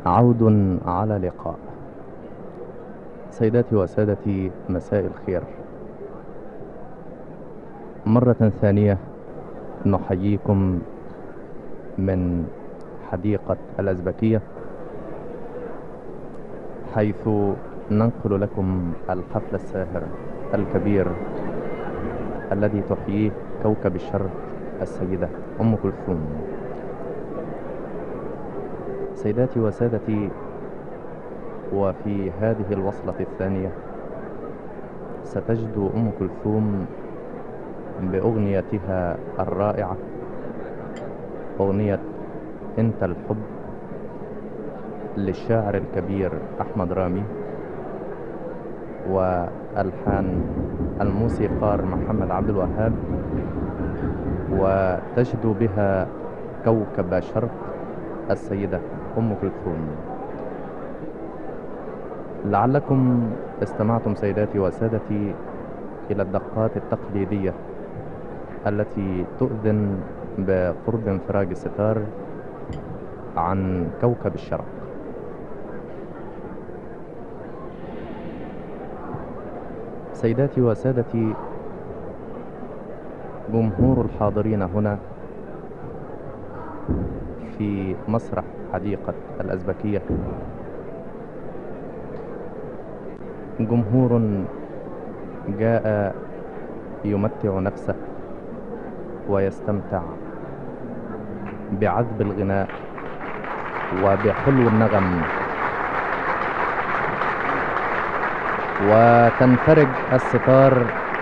عود على لقاء سيداتي وسادتي مساء الخير مرة ثانية نحييكم من حديقة الأزبكية حيث ننقل لكم الحفل الساهر الكبير الذي تحييه كوكب الشرق السيدة أم كلثوم سيداتي وسادتي وفي هذه الوصلة الثانية ستجد أم كلثوم بأغنيتها الرائعة أغنية أنت الحب للشاعر الكبير أحمد رامي وألحان الموسيقار محمد عبد الوهاب وتجدو بها كوكب شرق السيدة أم كلثوم لعلكم استمعتم سيداتي وسادتي إلى الدقات التقليدية التي تؤذن بقرب انفراج الستار عن كوكب الشرق سيداتي وسادتي جمهور الحاضرين هنا في مسرح حديقة الأزبكية جمهور جاء يمتع نفسه ويستمتع بعذب الغناء وبحلو النغم وتنفرج الستار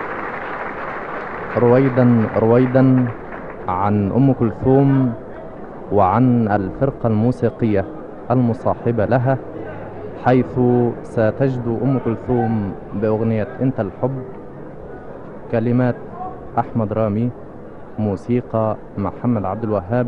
رويدا رويدا عن ام كلثوم وعن الفرقه الموسيقيه المصاحبه لها حيث ستجدو ام كلثوم باغنيه انت الحب كلمات احمد رامي موسيقى محمد عبد الوهاب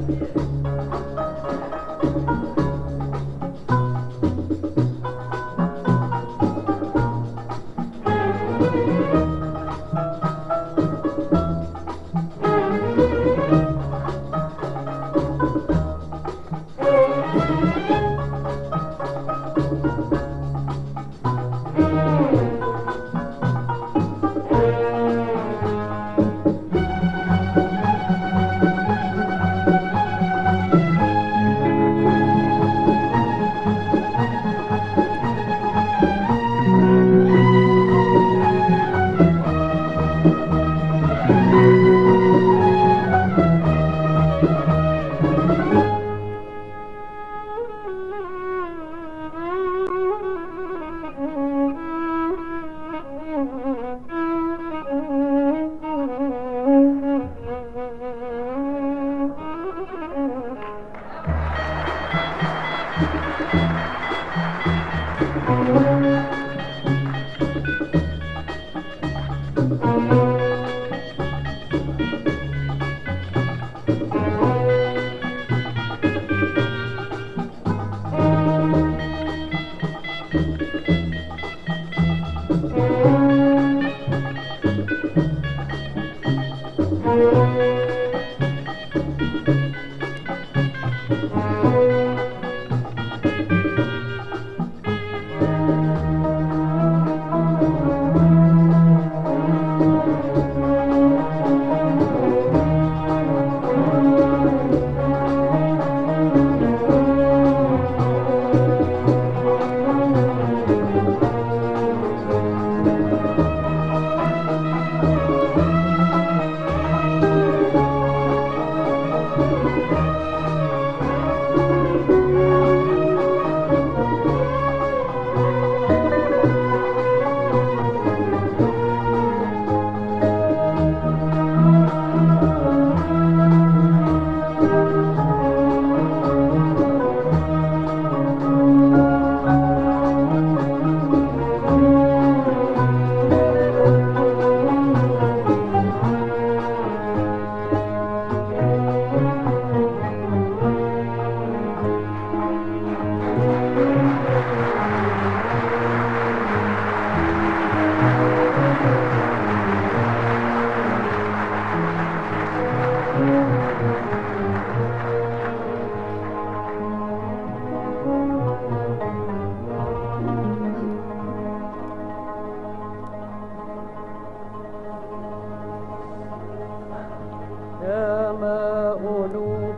يا ما قلوب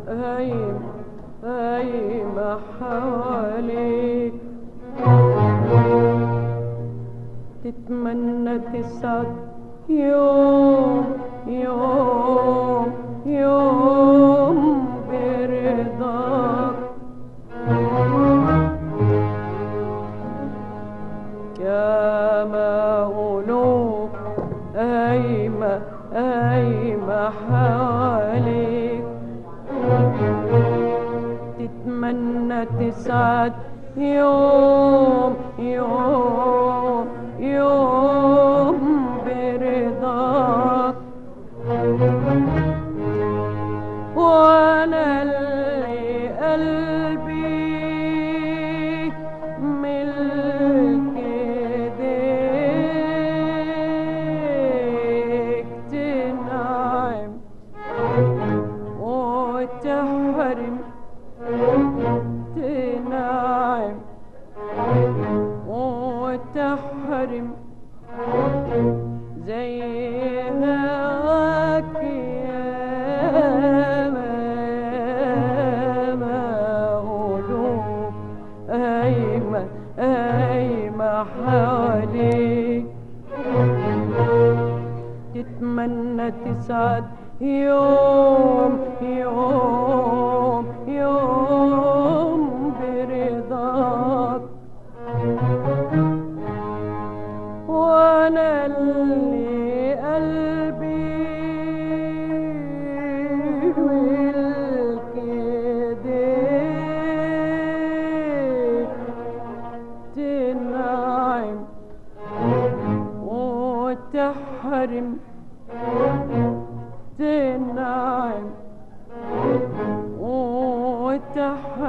هايم هايمة حواليك تتمنى تسعد يوم يوم يوم برضاك يا ما قلوب قايمة قايمة حواليك تتمنى تسعد يوم يوم يوم برضاك وانا اللي قلبي ملك ايديك تنعم وتحرم تنعم وتحرم زي هواك يا ما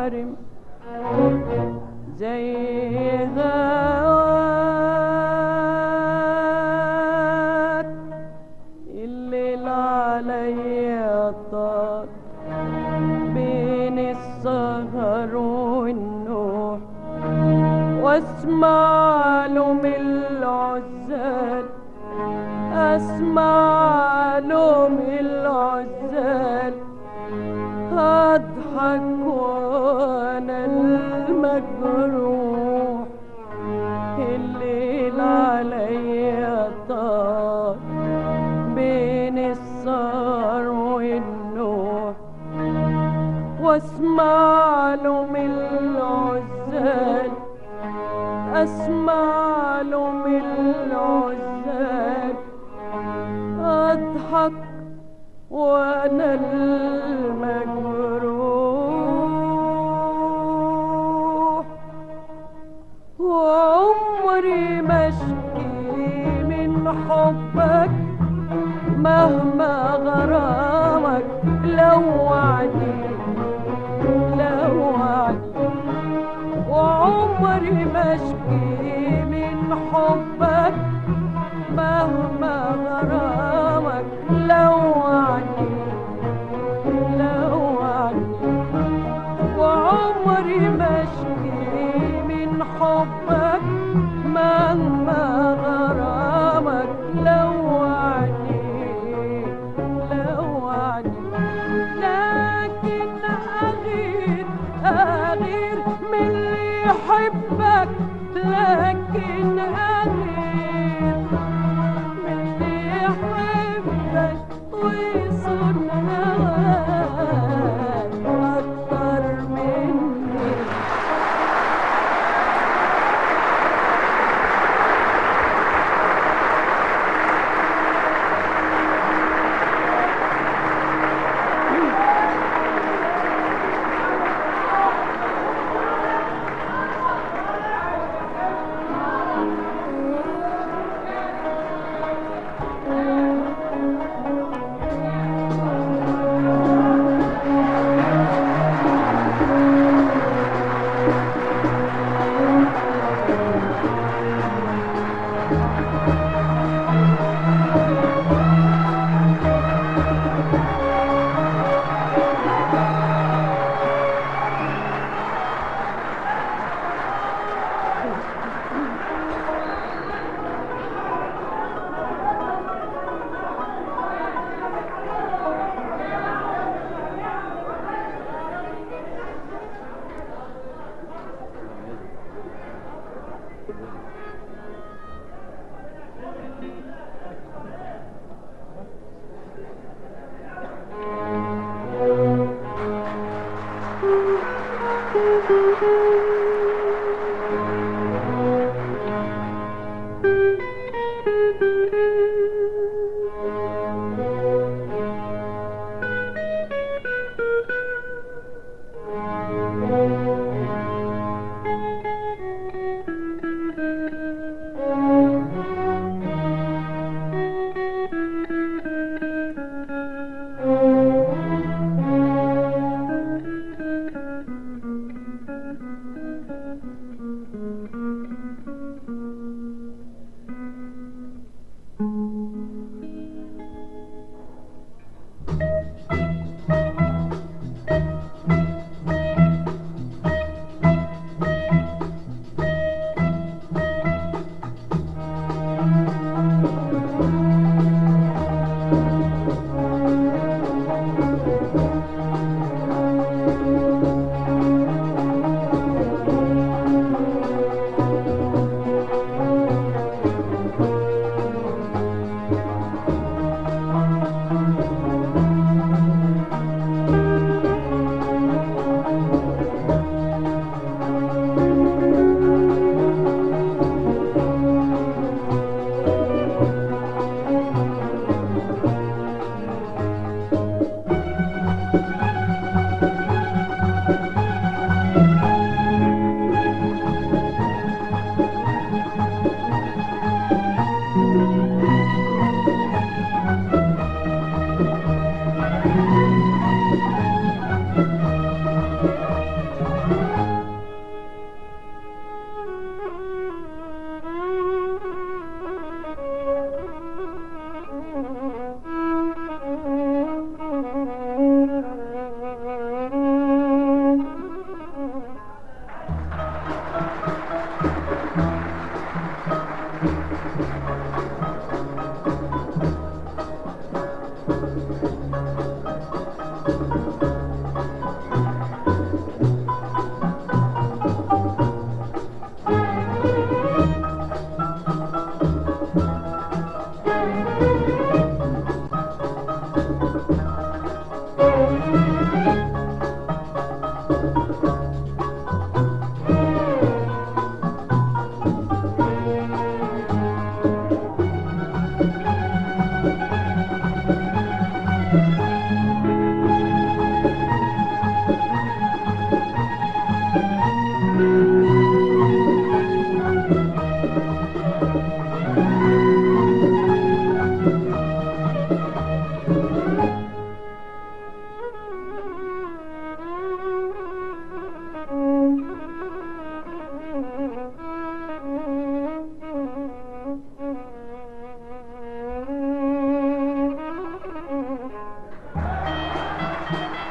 تحرم زي هواك الليل عليا طار بين السهر والنوح واسمع له من العزال اسمع له من العزال اضحك وانا المجروح الليل عليا طار بين السهر والنوح واسمع له من العزال اسمع له من العزال اضحك وانا المجروح وعمري ما اشكي من حبك مهما غرامك لوعني لوعني وعمري ما اشكي من حبك مهما غرامك لوعني لوعني وعمري ما اشكي من حبك مهما غرامك لوعني لوعني لكن اغير اغير من اللي يحبك لكن اغير من اللي يحبك ويصون هواك اكتر مني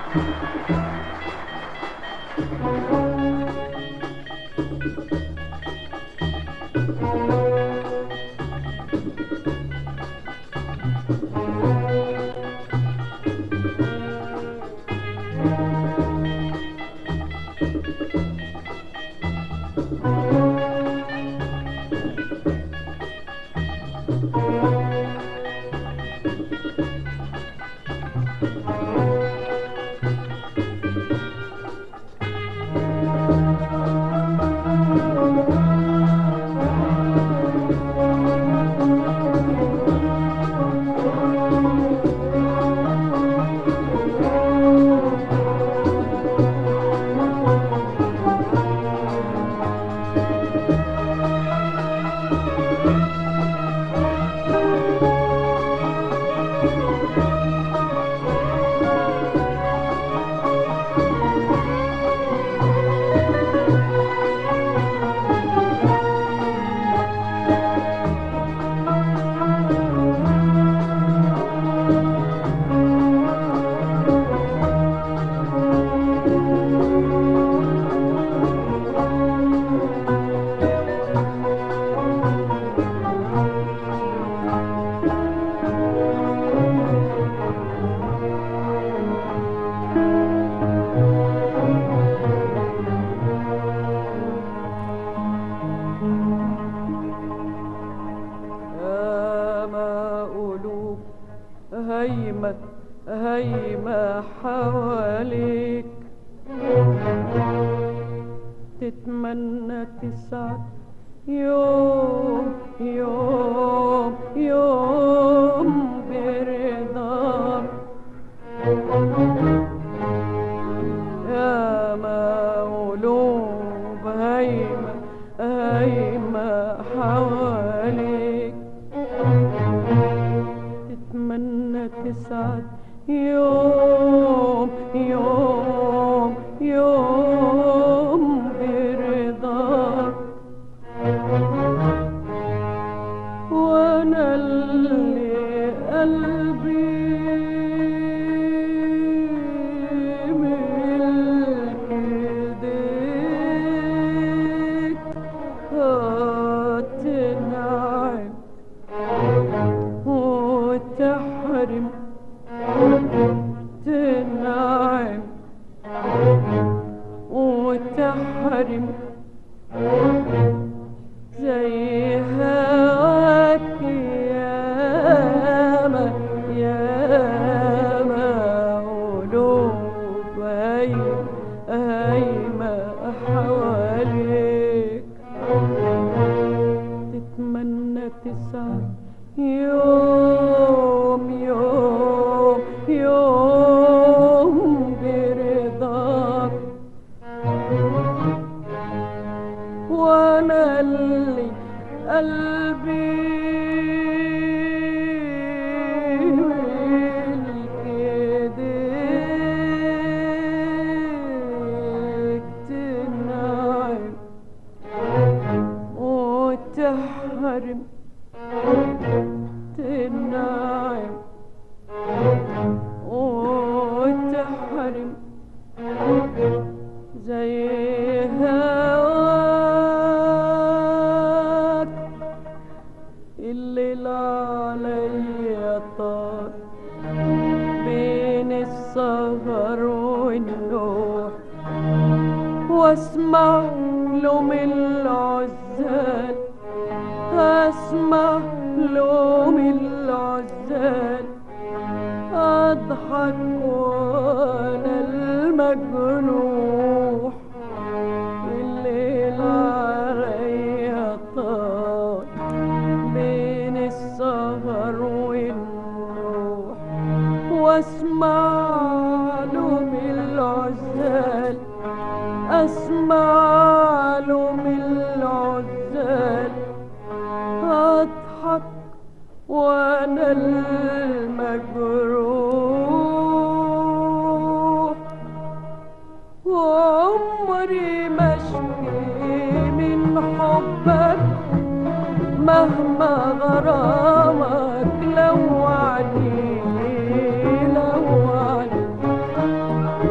ياما قلوب هيمة هيمة حواليك تتمنى تسعد يوم يوم يوم برضاك ياما قلوب هيمة هيمة حواليك تتمنى تسعد يوم يوم يوم برضاك وانا اللي قلبي ملك ايديك هتنعم وتحرم تنعم وتحرم زي هواك ياما ياما قلوب هايمة هايمة حواليك تتمنى تسعد يوم يوم يوم برضاك وانا اللي قلبي ملك ايديك تنعم وتحرم تنعم وتحرم زي هواك الليل عليا طار بين السهر والنوح واسمع له من العزال اسمع له من العزال اضحك وانا المجروح الليل عليا طال بين السهر والنوح واسمع له من العزال اسمع له من العزال اضحك وانا المجروح وعمري ما اشكي من حبك مهما غرامك لو عني لو عني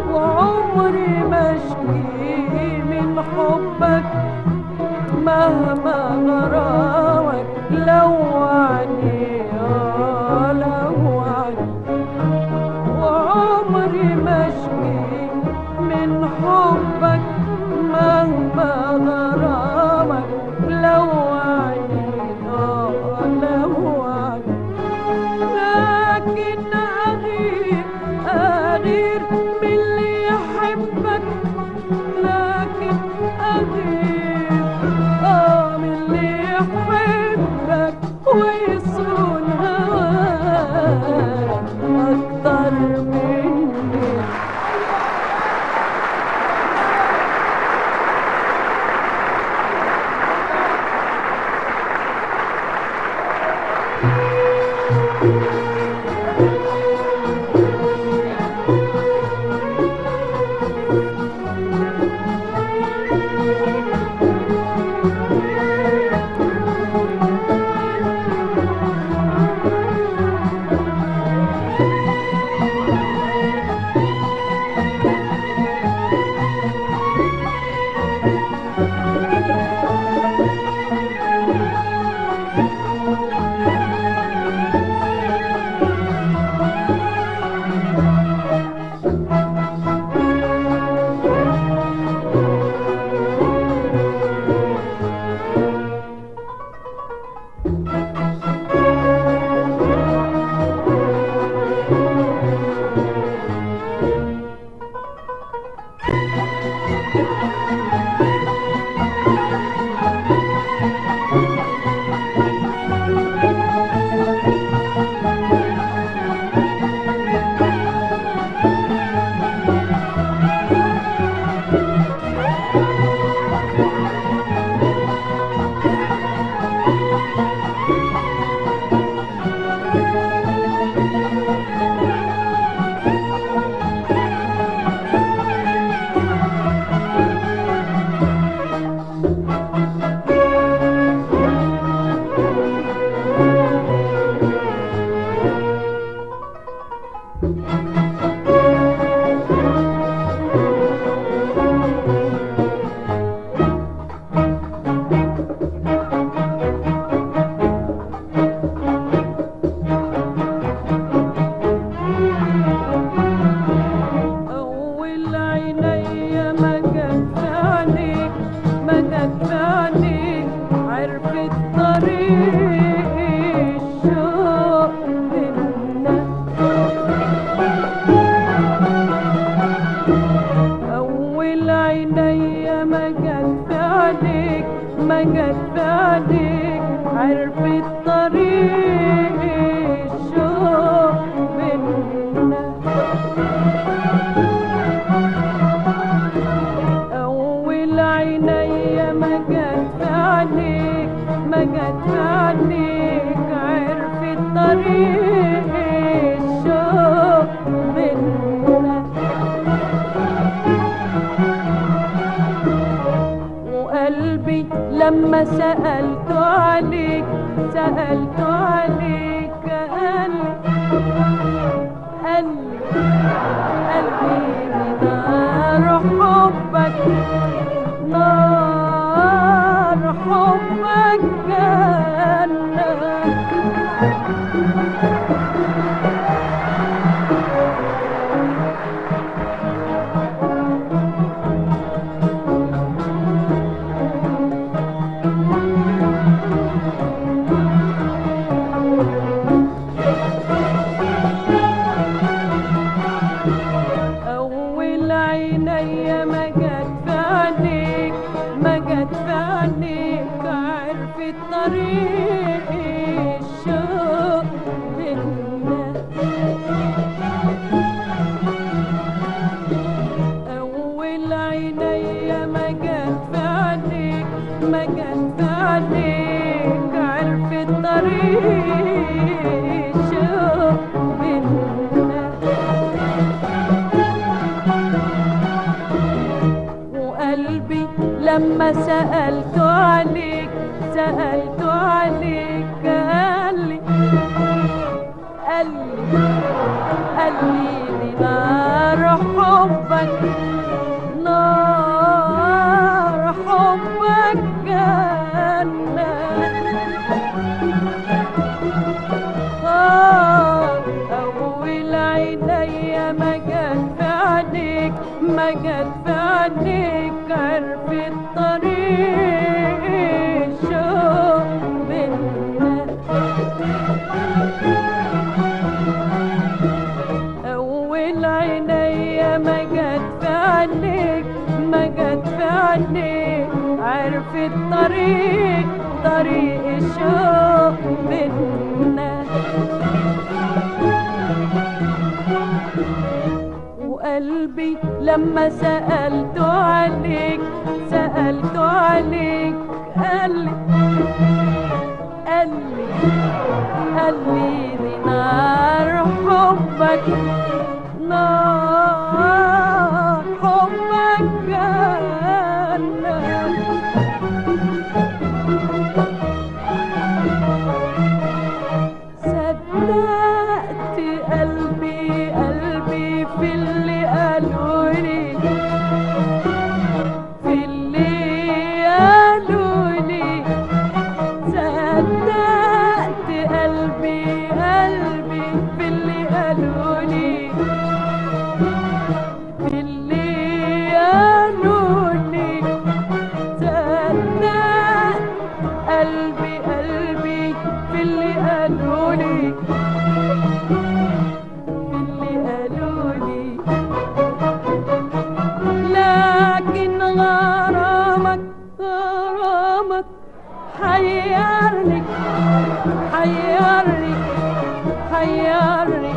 مشكي من حبك مهما غرامك لوعني آه لوعني وعمري مشكي من حبك مهما غرامك لوعني آه لوعني لكن أغير أغير من اللي يحبك لكن أغير آه من اللي يحبك ويصون هواك أكتر مني أول عيني ما جت عينيك ما جت عينيك عرفت طريق الشوق منا أول عيني ما جت عينيك ما جت عينيك عرفت طريق الشوق منا أول عيني ما جت عليك ما جت عليك عرفت طريق الشوق منا وقلبي لما سألت عليك سألت عليك قال قال قلبي نار حبك نار حبك جنة أول عيني ما جت في عينيك ما جت في عينيك عرفت طريق الشوق بينا أول عيني ما جت في عينيك ما جت في عينيك عرفت طريق الشوق بينا وقلبي لما سألت عليك سألت عليك قالي قالي قالي دي نار حبك نار ما جت في عينيك عرفت طريق الشوق بينا أول عينيا ما جت في عينيك ما جت في عينيك عرفت طريق طريق الشوق بينا وقلبي لما سألت عليك سألت عليك قالي قالي قالي دي نار حبك نار حبك جنة صدقت قلبي قلبي في اللي قالولي في اللي قالولي صدقت قلبي قلبي في اللي قالولي في اللي قالولي صدقت قلبي قلبي في اللي قالولي في اللي قالولي لكن غرامك غرامك حيرني حيرني حيرني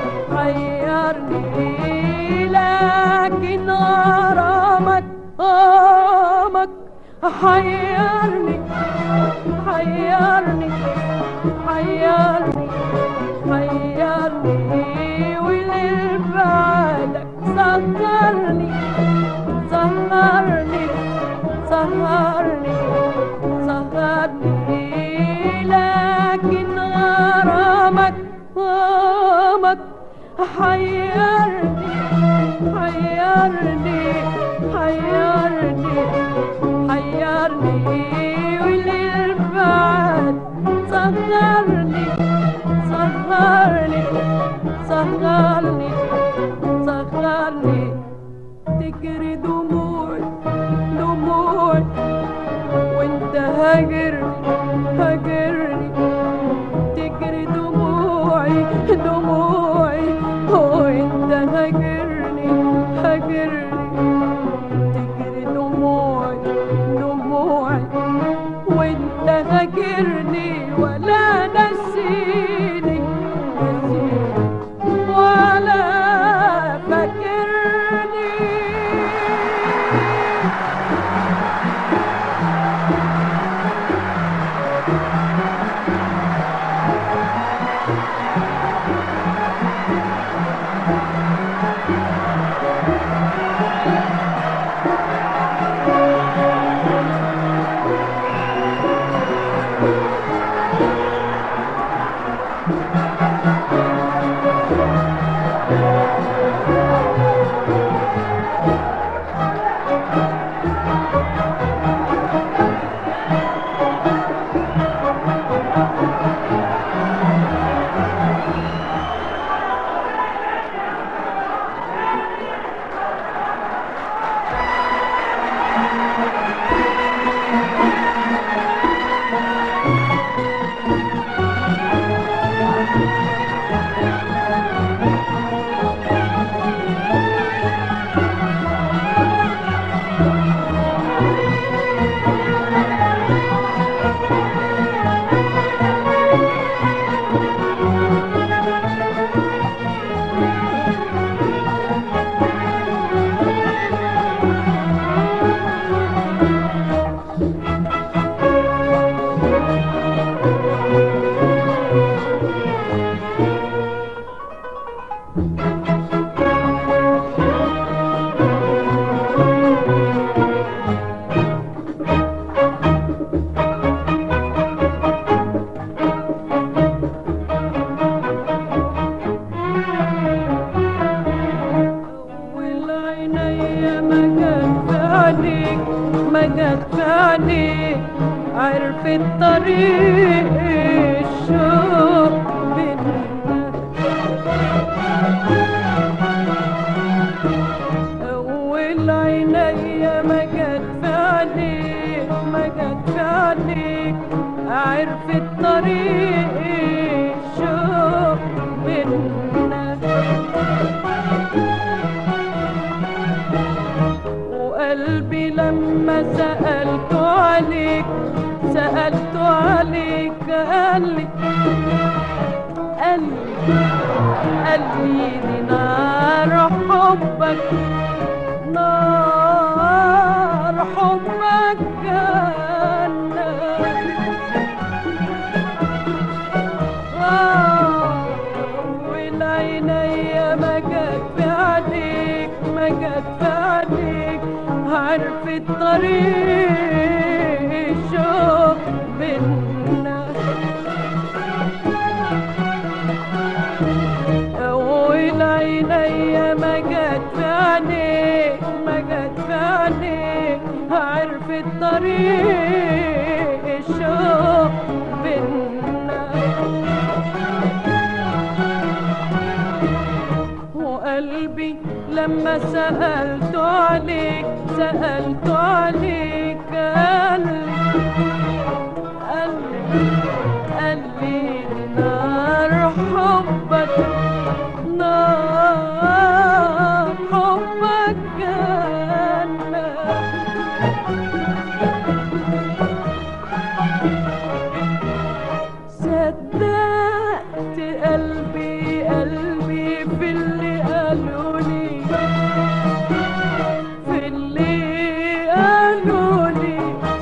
حيرني لكن غرامك غرامك حيرني حيرني حيرني حيرني وليل بعدك سهرني سهرني سهرني سهرني لكن غرامك غرامك حيرني حيرني حيرني حيرني وليل بعد سهرني سهرني سهرني سهرني تجري دموعي دموعي وانت هاجرني هاجرني تجري دموعي دموعي وانت هاجرني هاجرني تجري دموعي دموعي وانت هاجرني ولا نسيني نسيني ولا فاكرني والعينيا ما جت في عينيك ما جت في عينيك عرفت طريق الشوق بينا والعينيا ما جت في عينيك ما جت في عينيك عرفت طريق الشوق بينا وقلبي لما سألت عليك سألت عليك قال لي قال لي قال لي دي نار حبك نار حبك جنة آه، والعينيا ما جت في عينيك ما جت في عينيك عرفت طريق الشوق بينا أول عينيا ما جت في عينيك ما جت في عينيك عرفت طريق الشوق بينا وقلبي لما سألت عليك سألت عليك قال لي قال لي قال لي نار حبك نار حبك جنة صدقت قلبي قلبي في اللي قالولي في اللي قالولي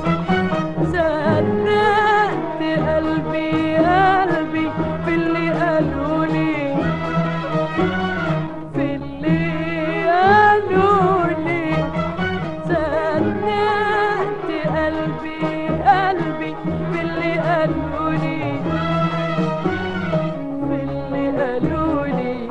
صدقت قلبي قلبي في اللي قالولي في اللي قالولي صدقت قلبي قلبي في اللي قالولي في اللي قالولي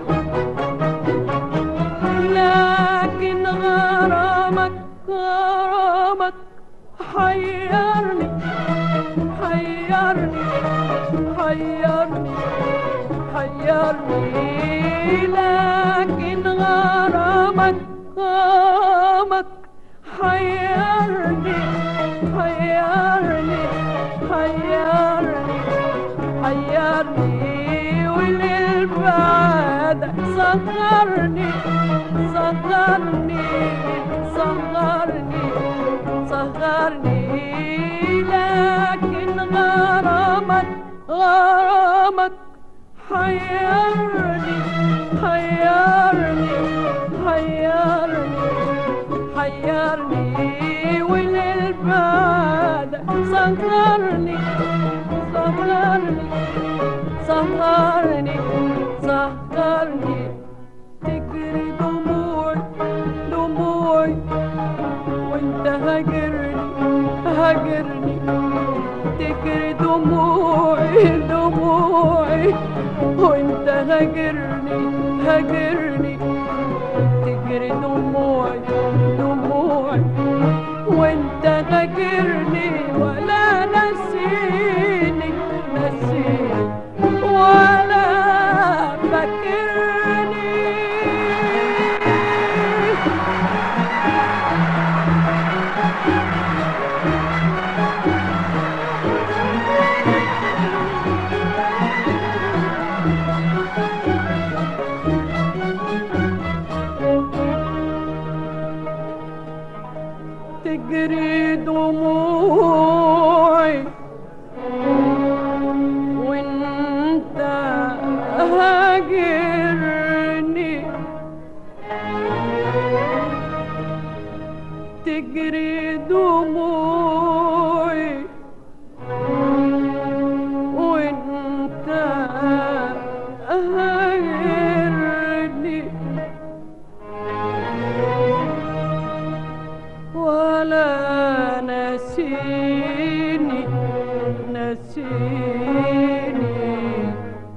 لكن غرامك غرامك حيرني حيرني حيرني حيرني لكن غرامك غرامك حيرني حيرني حيرني حيرني وللبعد صغرني صغرني صغرني صغرني لكن غرامك غرامك حيرني حيرني حيرني حيرني وللبعد صغرني صغرني صغرني صغرني تجري دموعي دموعي وانت هاجرني هاجرني تجري دموعي دموعي وانت هاجرني هاجرني تجري دموعي دموعي وانت هاجرني ولا نسيني نسيني ولا فاكرني تجري دموعي وانت هاجرني تجري دموعي وانت هاجرني ولا نسيني نسيني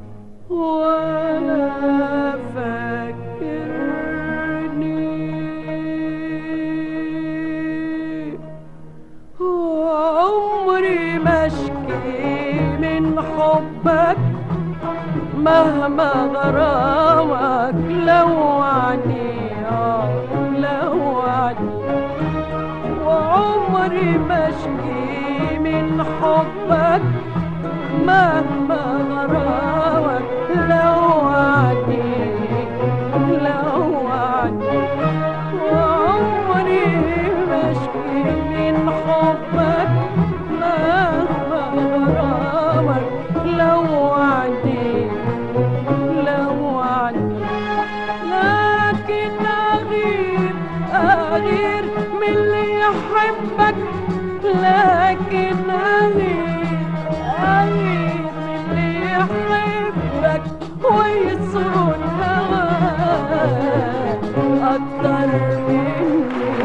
ولا فكرني عمري ما اشكي من حبك مهما غرامك لو عني آه، لو وعدي وعمري ما اشكي من حبك مهما غرامك لو وعدي لو وعدي وعمري ما اشكي من حبك مهما غرامك لو وعدي لو وعدي لكن أغير أغير من اللي يحبك لكن أغير أغير من اللي يحبك ويصون هواك أكتر مني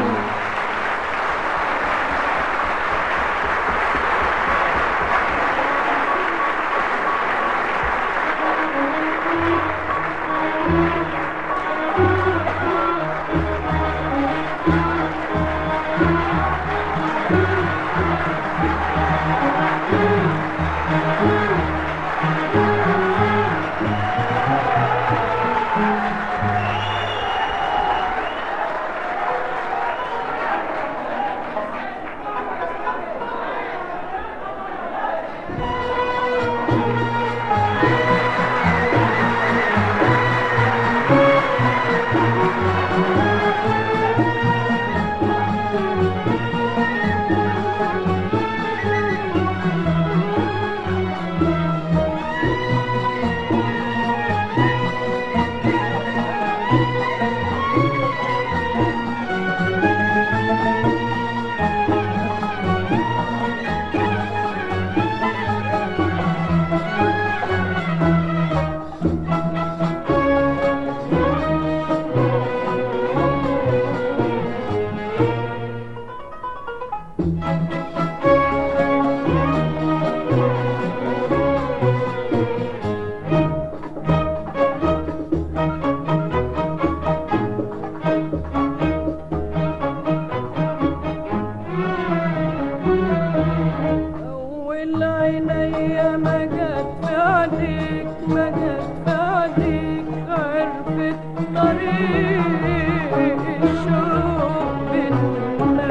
أول عينيا ما جت في عينيك ما جت في عينيك عرفت طريق الشوق بينا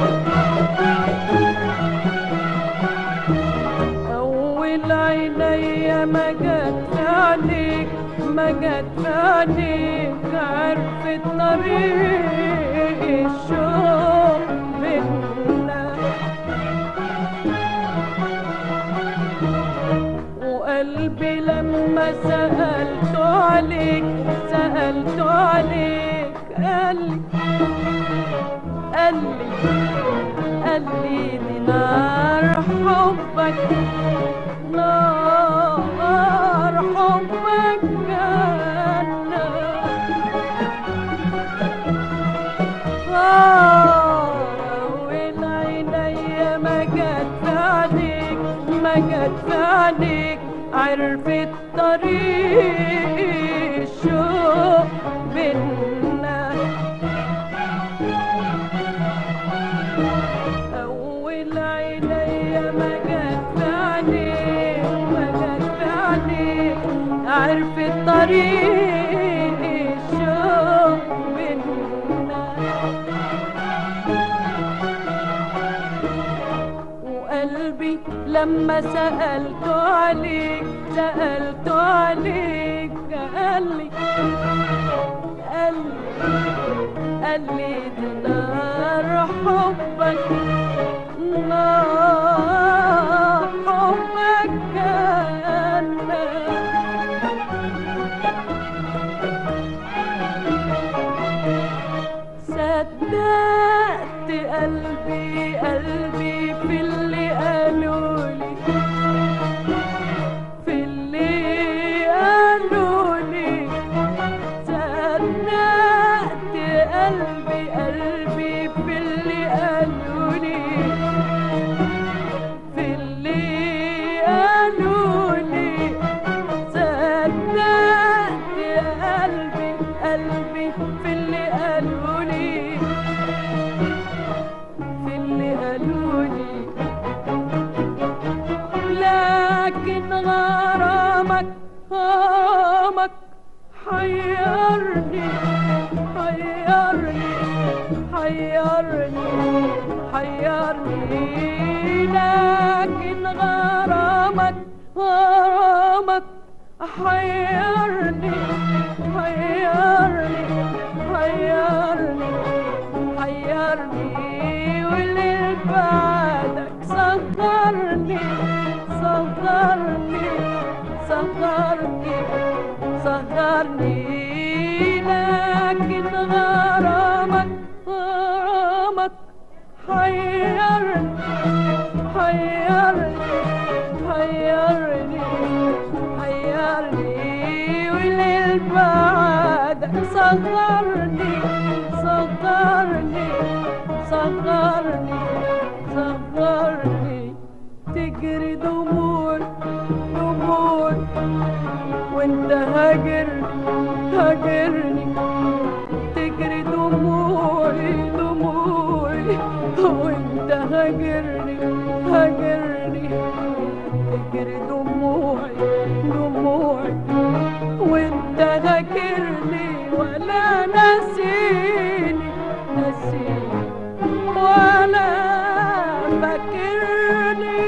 أول عينيا ما جت في عينيك ما جت في عينيك عرفت طريق الشوق بينا وقلبي لما سألت عليك سألت عليك قالي قالي قالي دي نار حبك نار حبك جنة والعينيا ما جت في عينيك ما جت في عينيك عرفت طريق الشوق بينا أول عينيا ما جت في عينيك ما جت في عينيك عرفت طريق الشوق بينا وقلبي لما سألت عليك سألت عليك قالي قالي قالي دي نار حبك نار حبك جنة صدقت قلبي قلبي في اللي قالولي في اللي قالولي صدقت قلبي قلبي في اللي قالولي في اللي قالولي صدقت قلبي قلبي في اللي قالولي في اللي قالولي حيرني حيرني لكن غرامك غرامك حيرني حيرني حيرني حيرني واللي بعدك صغرني صغرني صغرني صغرني لكن غرامك غرامك حيرني حيرني حيرني حيرني والليل بعدك صغرني صغرني صغرني صغرني تجري دموع دموع وانت هاجر هاجرني تجري دموعي دموعي وانت هاجرني هاجرني تجري دموعي دموعي وانت هاجرني ولا ناسيني ناسيني ولا فاكرني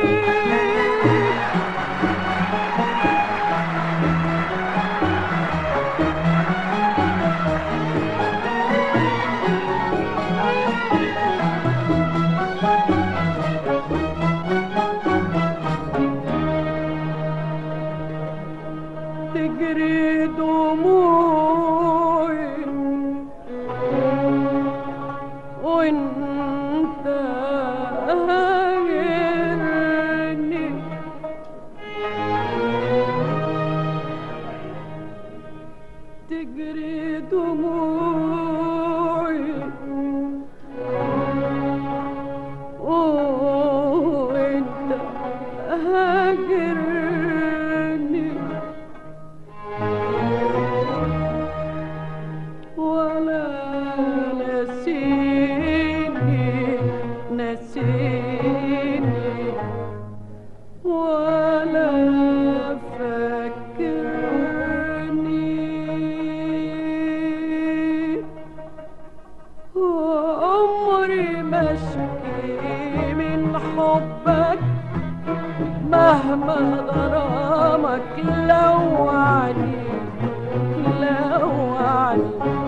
تجري دموعي وانت هاجرني تجري دموعي وانت هاجرني ولا نسيني نسيني ولا فكرني وعمري ما اشكي من حبك مهما غرامك لوعني لوعني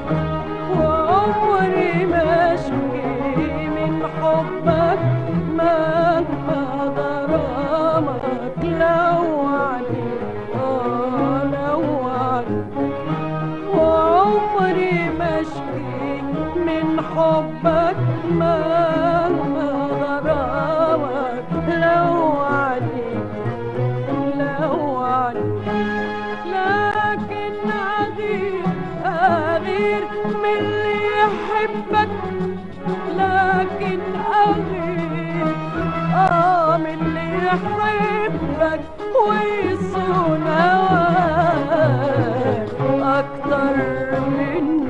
وعمري ما اشكي من حبك مهما غرامك لوعني آه لوعني وعمري ما اشكي من حبك مهما غرامك لوعني لوعني لكن أغير أغير من اللي يحبك لكن أغير آه من اللي يحبك ويصون هواك أكتر مني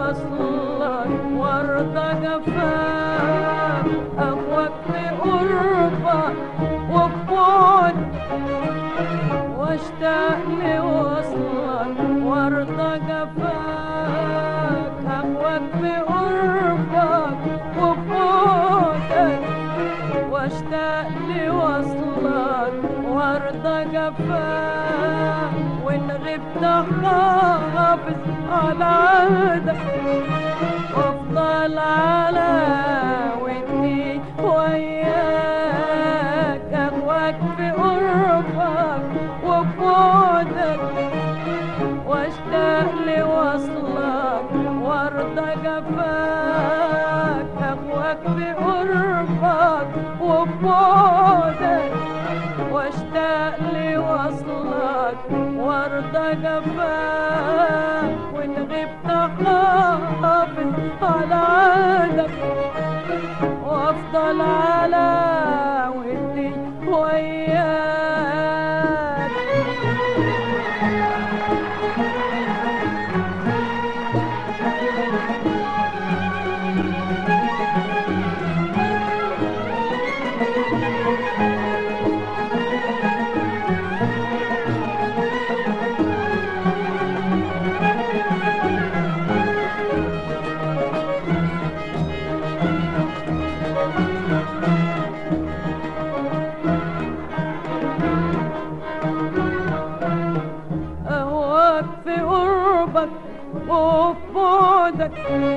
وصلك وارضى جفاك أهواك بقربك وبعد واشتاق لوصلك وارضى جفاك أهواك بقربك وبعدك واشتاق لوصلك وارضى جفاك وان غبت حافظ على عهدك وافضل على ودي وياك اهواك بقربك وبعدك واشتاق لوصلك وارضى جفاك اهواك بقربك وبعدك واشتاق لوصلك وارضى جفاك وان غبت حافظ على عهدك وافضل على ودي وياك أهواك في قربك وفي بعدك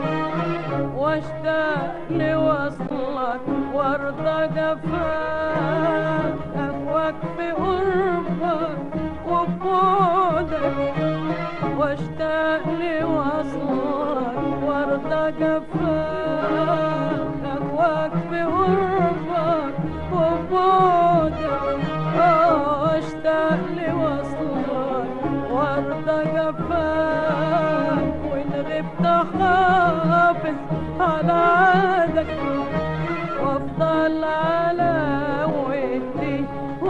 واشتاق لوصلك وارضى جفاك أهواك في قربك وفي بعدك واشتاق لوصلك وارضى جفاك أهواك في قربك وبعدك آه، اشتاق لوصلك وارضى جفاك وان غبت حافظ على عهدك وافضل على ودي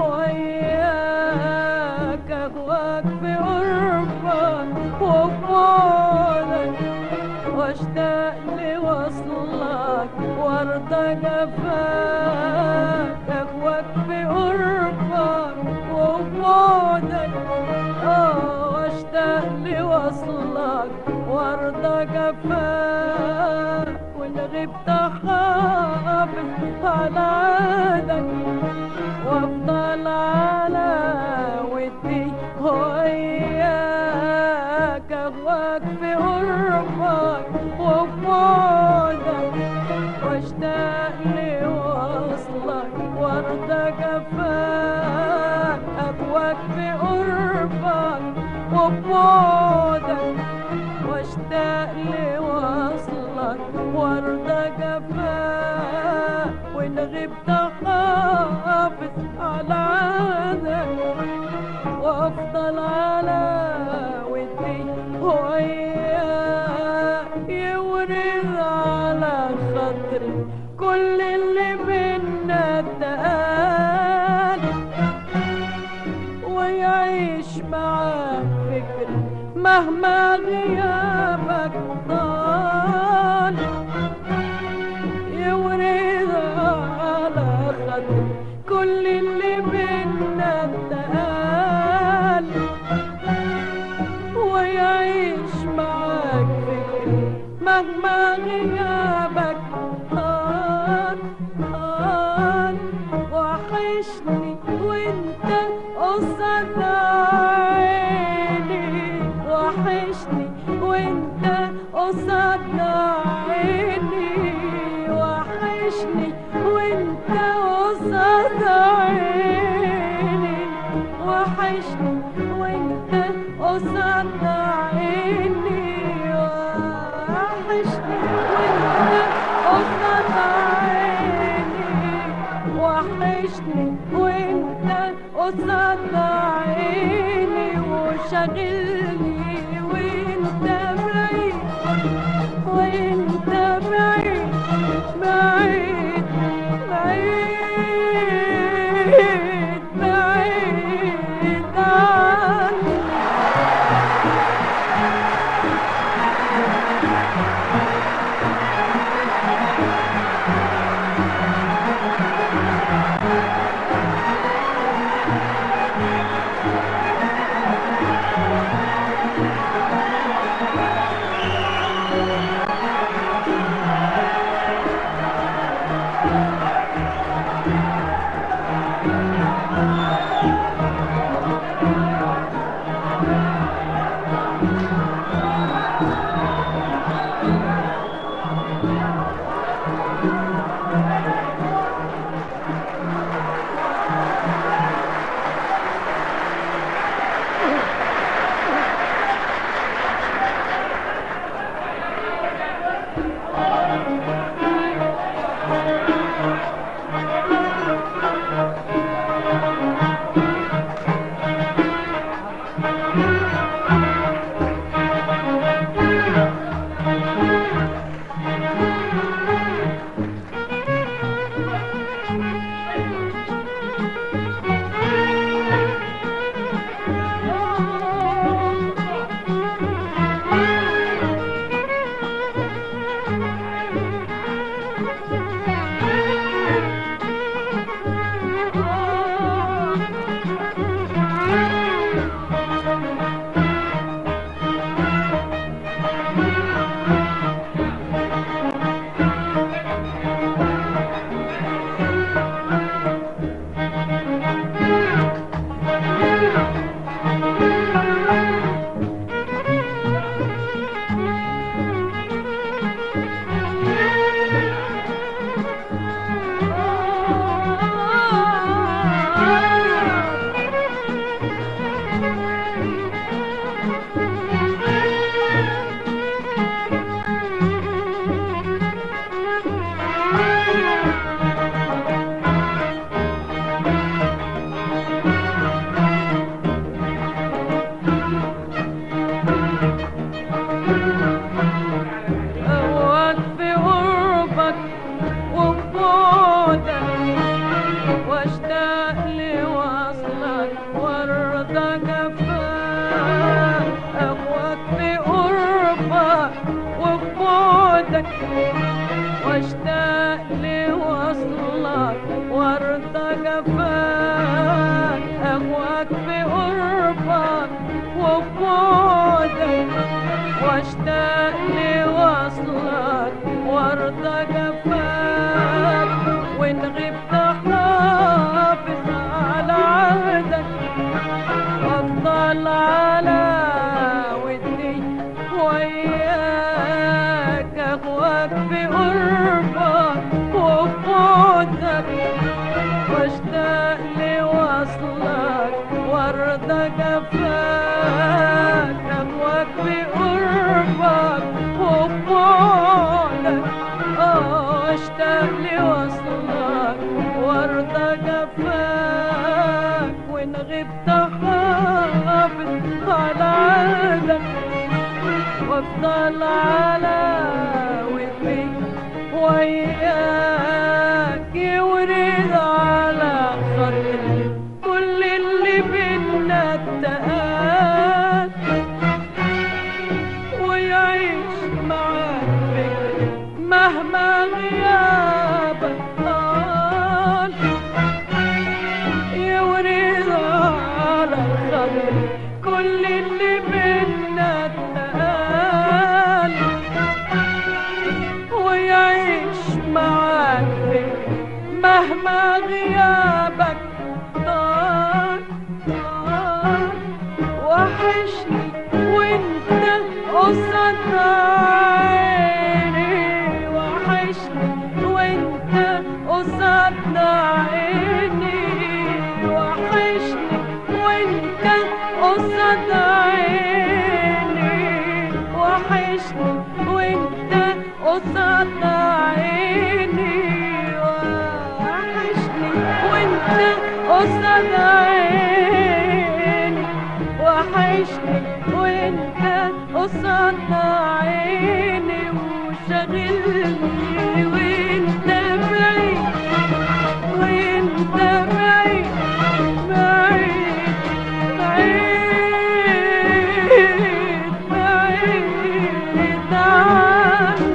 وياك اهواك في قربك وبعدك واشتاق لوصلك وارضى جفاك اهواك في قربك وبعدك اه واشتاق لوصلك وارضى جفاك وان غبت حافظ على عهدك وافضل على ودي وياك اهواك في قربك وبعدك واشتاق لوصلك وارضى جفاك اهواك في قربك وبعدك واشتاق لوصلك وارضى جفاك وان غبت حافظ على عهدك وافضل على ودي وياك يورد على خاطري كل اللي بينا اتقال ويعيش معاك فكري مهما غيابك طال يورد على خاطري كل اللي بينا اتقال ويعيش معاك فكري مهما غيابك طال طال وحشني وانت قصاد عيني وحشني وانت قصاد عيني وحشني وانت قصاد عيني وحشني وانت قصاد عيني وحشني وانت قصاد عيني وحشني وانت قصاد عيني وشاغلني وانت بعيد وانت بعيد بعيد بعيد بعيد عني أهواك في قربك وبعدك واشتاق لوصلك وارضى جفاك أهواك في قربك وبعدك واشتاق لوصلك وارضى جفاك أهواك في قربك وبعدك واشتاق لوصلك وارضى جفاك وان غبت حافظ على عهدك وافضل على ودي وياك اخواك بقربك وبعدك واشتاق لوصلك وارضى جفاك اخواك بقربك وبعدك اه اشتاق لوصلك وارضى جفاك وان غبت حافظ على عهدك وافضل على ودي وياك يورد على خاطري كل اللي بينا اتقال ويعيش معاك فكري مهما غيابك طال يورد على خاطري كل اللي بينا اتقال ويعيش معاك فكري مهما غيابك طال طال وحشني وانت قصاد عيني وحشني وانت قصاد عيني وحشني وانت قصاد عيني وحشني وانت قصاد عيني وحشني وانت قصاد عيني وحشني وانت قصاد عيني وشغلني وانت بعيد وانت بعيد بعيد بعيد بعيد عني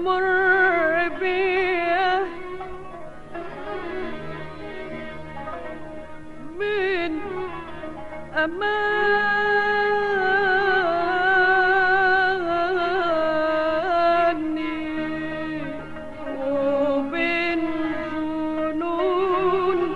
تمر بيا من أماني وبين جنون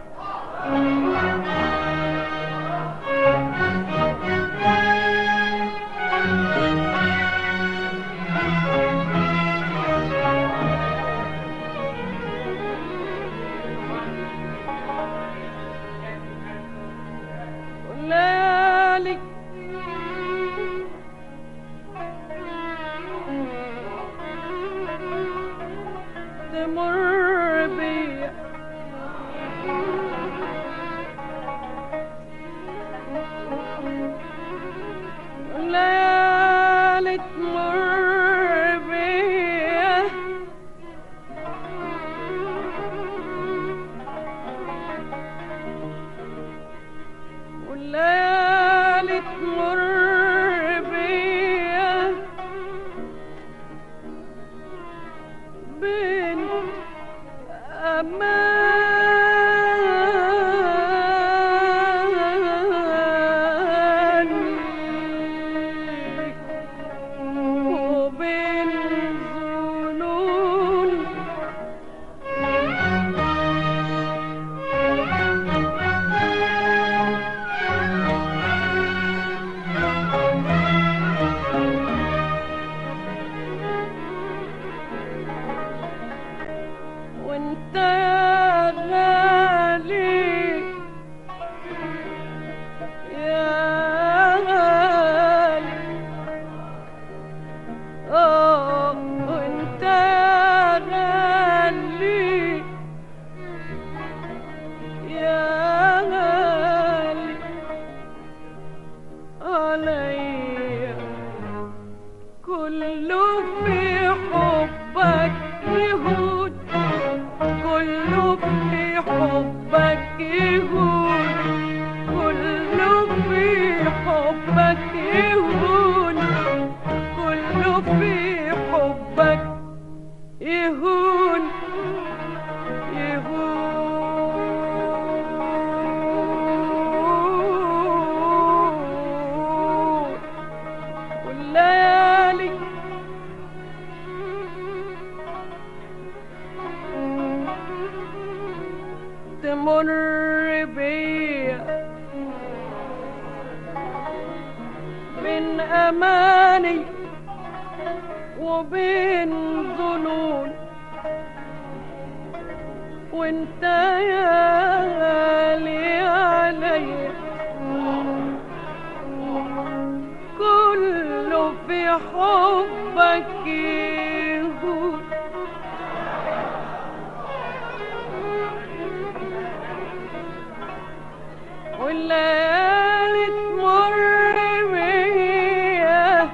ليالي تمر بيا ليالي تمر بيا والليالي تمر بيا بين أماني وبين ظنون وانت يا غالي يا غالي اه وانت يا غالي يا غالي عليا كله في حبك يهود كله في حبك يهون كله في حبك يهون كله في حبك يهون يهون والليالي تمر بيا بين أماني وبين ظنون وانت يا غالي عليا كله في حبك يهون والليالي تمر بيا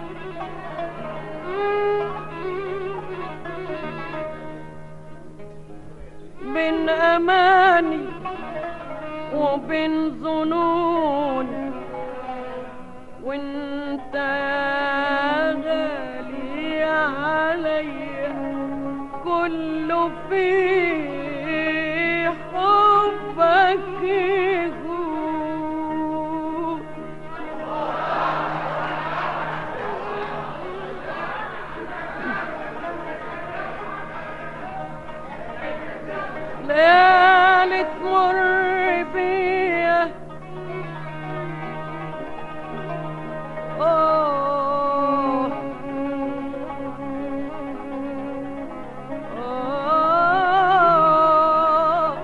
بين أماني وبين ظنون وانت يا غالي عليا كله في حبك يهون ليالي تمر بيا آه آه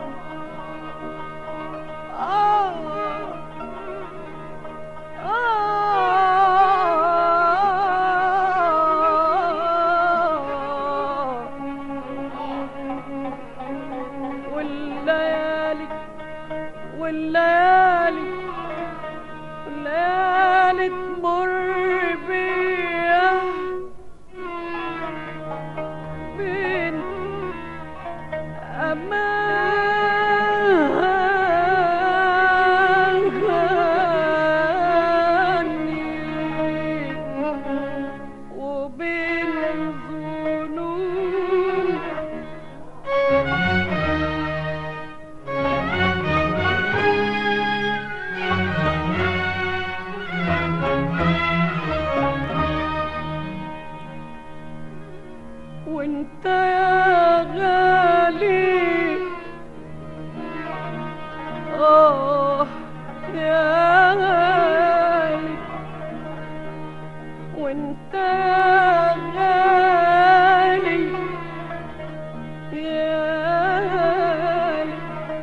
والليالي والليالي والليالي تمر بيا بين أماني وبين ظنون وانت يا غالي اه يا غالي وانت يا غالي يا غالي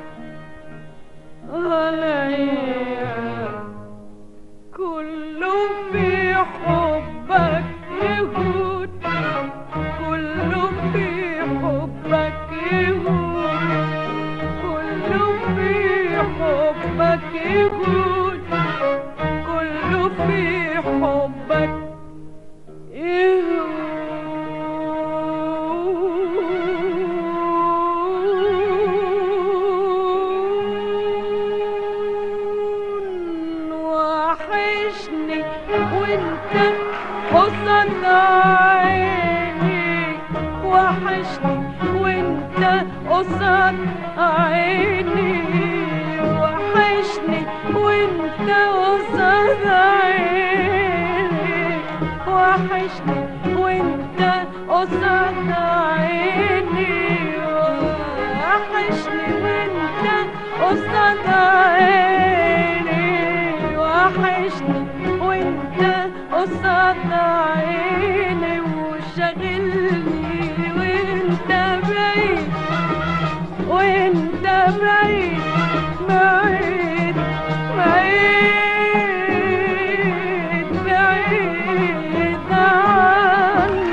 عليا كله في حبك يهود كله في حبك يهود كله في حبك يهود كله في حبك يهون وحشني وانت قصد عيني وحشني وانت قصد عيني وحشني وانت قصد عيني وحشني وانت قصد عيني وحشني وانت قصد عيني وحشني وانت قصد عيني وشغلني وانت بعيد وانت بعيد بعيد بعيد بعيد عني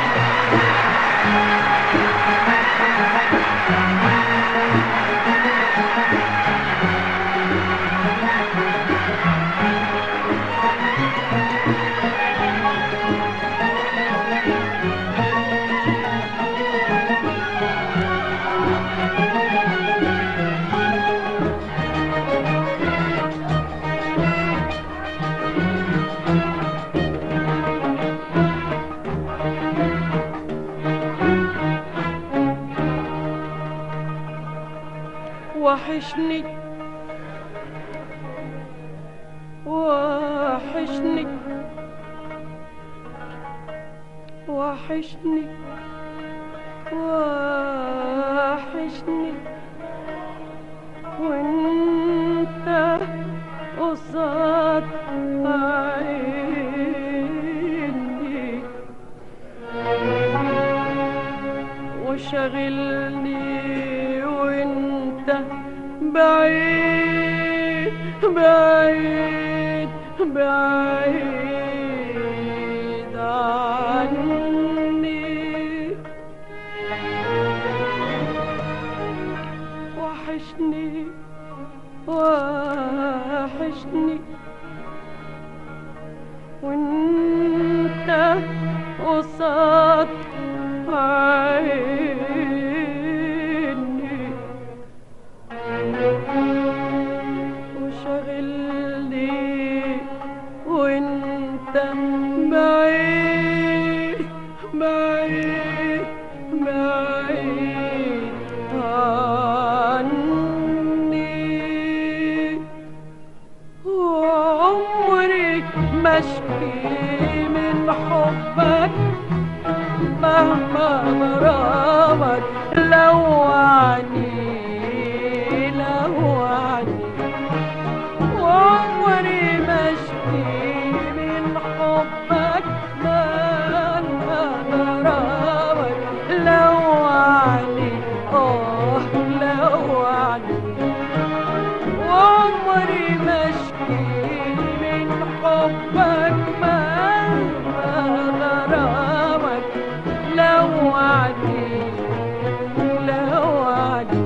وحشني وحشني وحشني وحشني وانت قصاد عيني وشغلني وانت بعيد بعيد بعيد عني وحشني وحشني وانت قصاد عيني وشغلني وانت بعيد بعيد بعيد عني وعمري ما اشكي من حبك مهما غرامك لوعني لوعني وعمري ما اشكي من حبك مهما غرامك لوعني اه لوعني وعمري ما اشكي من حبك مهما غرامك لوعني لوعني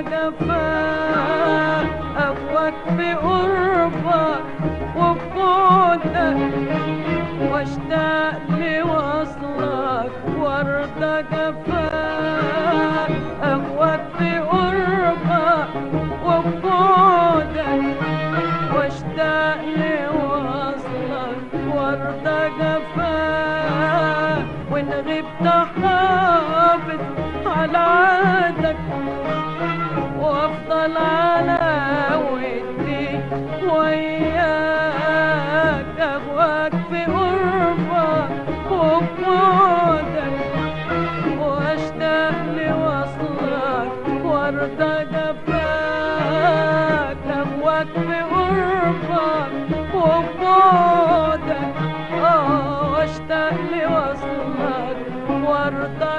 جفاك أهواك بقربك وبعدك واشتاق لوصلك وارضى جفاك أهواك بقربك وبعدك واشتاق لوصلك وارضى جفاك وان غبت حافظ على عهدك وافضل على ودي وياك اهواك في قربك وبعدك واشتاق لوصلك وارضى جفاك اهواك في قربك وبعدك اه واشتاق لوصلك وارضى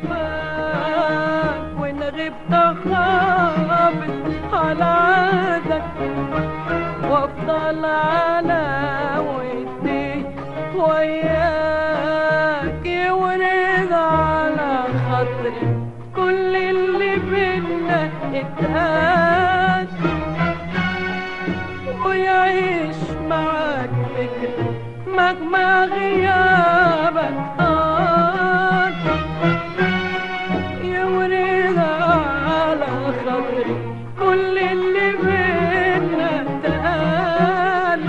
جفاك وان غبت خابط على عهدك وافضل على ودي وياك ورد على خاطري كل اللي بينا اتقاد ويعيش معاك فكري مهما غيابك طال يورد على خاطري كل اللي بينا اتقال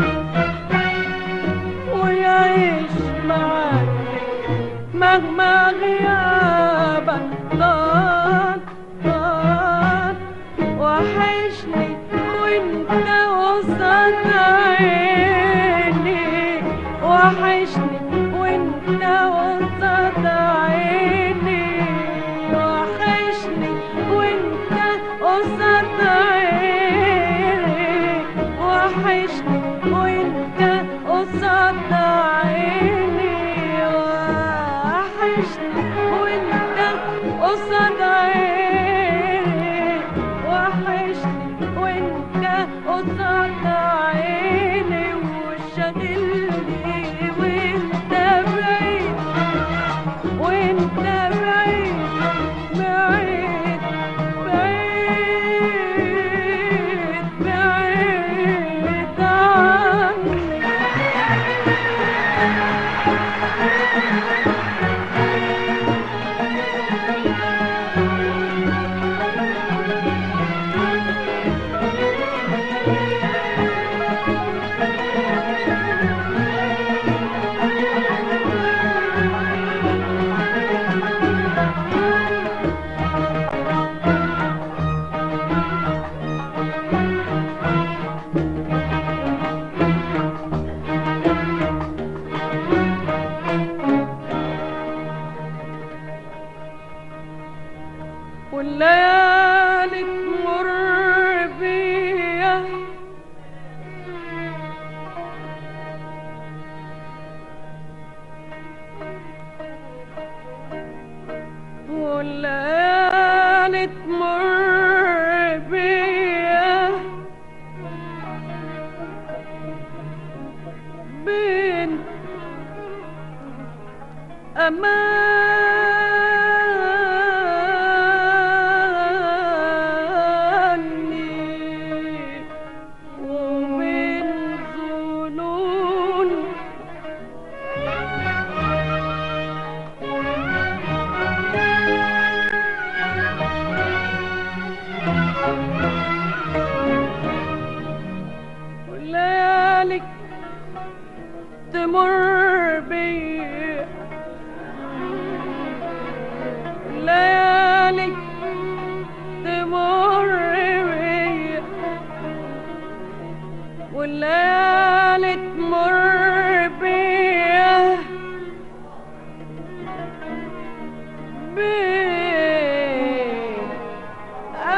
ويعيش معاك مهما غيابك طال طال وحشني وانت قصاد عيني وحشني وانت قصاد عيني وحشني وانت قصاد عيني وحشني وانت قصاد عيني وحشني وانت قصاد عيني وحشني وانت قصاد عيني وشاغلني وانت بعيد وانت بعيد بعيد بعيد بعيد عني والليالي تمر بيا والليالي تمر بيا بين أماني ومن ظنون وليالك تمر بيا ليالي تمر بيا والليالي تمر بيا بين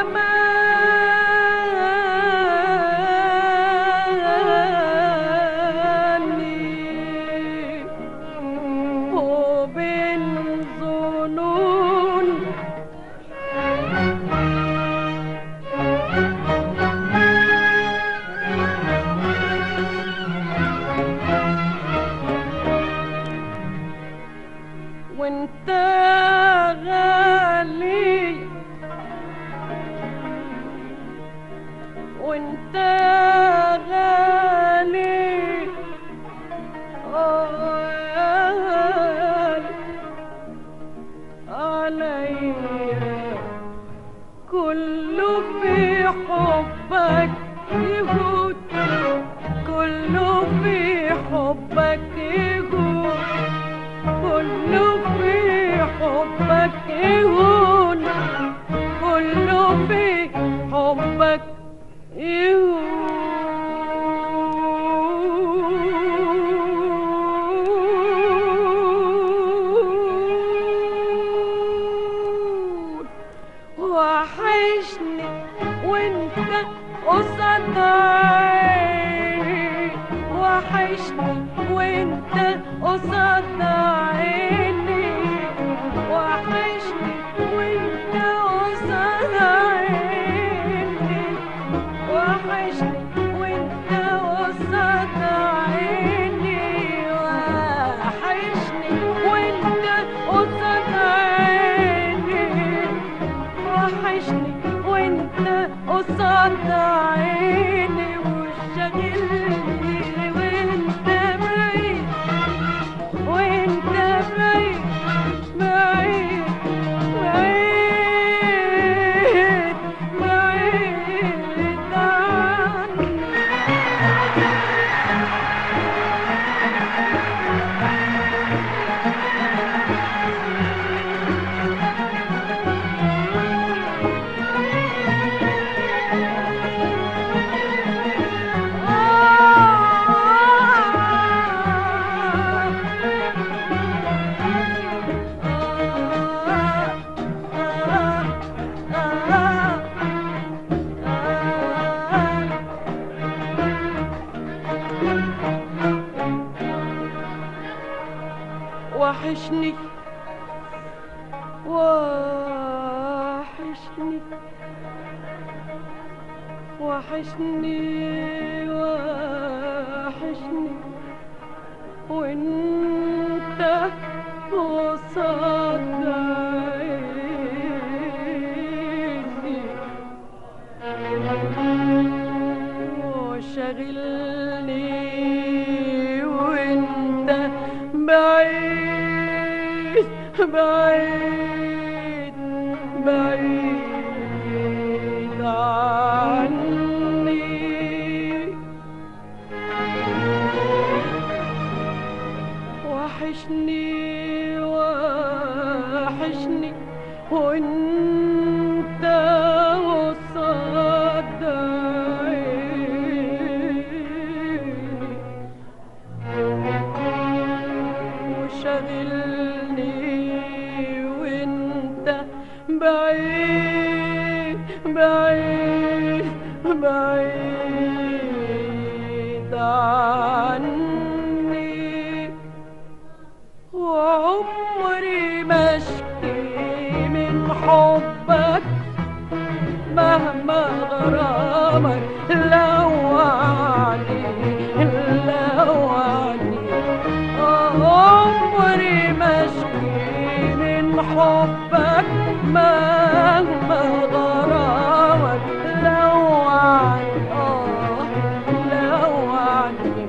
أماني وبين ظنون وانت غالي عليا كله في حبك يهود كله في حبك يهود كله في حبك يهون كله في حبك يهون وحشني وانت قصاد عيني وحشني وانت قصاد عيني وحشني وانت قصاد عيني وحشني وانت قصاد عيني وحشني وانت قصاد عيني وحشني وانت قصاد عيني وشاغلني وانت بعيد وانت بعيد بعيد بعيد بعيد عني وحشني وحشني وحشني وحشني وانت قصاد عيني وشغلني وانت بعيد بعيد بعيد عني وحشني وحشني وانت قصاد عيني وشغلني وانت بعيد بعيد بعيد عني وعمري ما اشكي من حبك مهما غرامك لوعني لوعني عمري ما اشكي من حبك مهما غرامك لوعني آه لوعني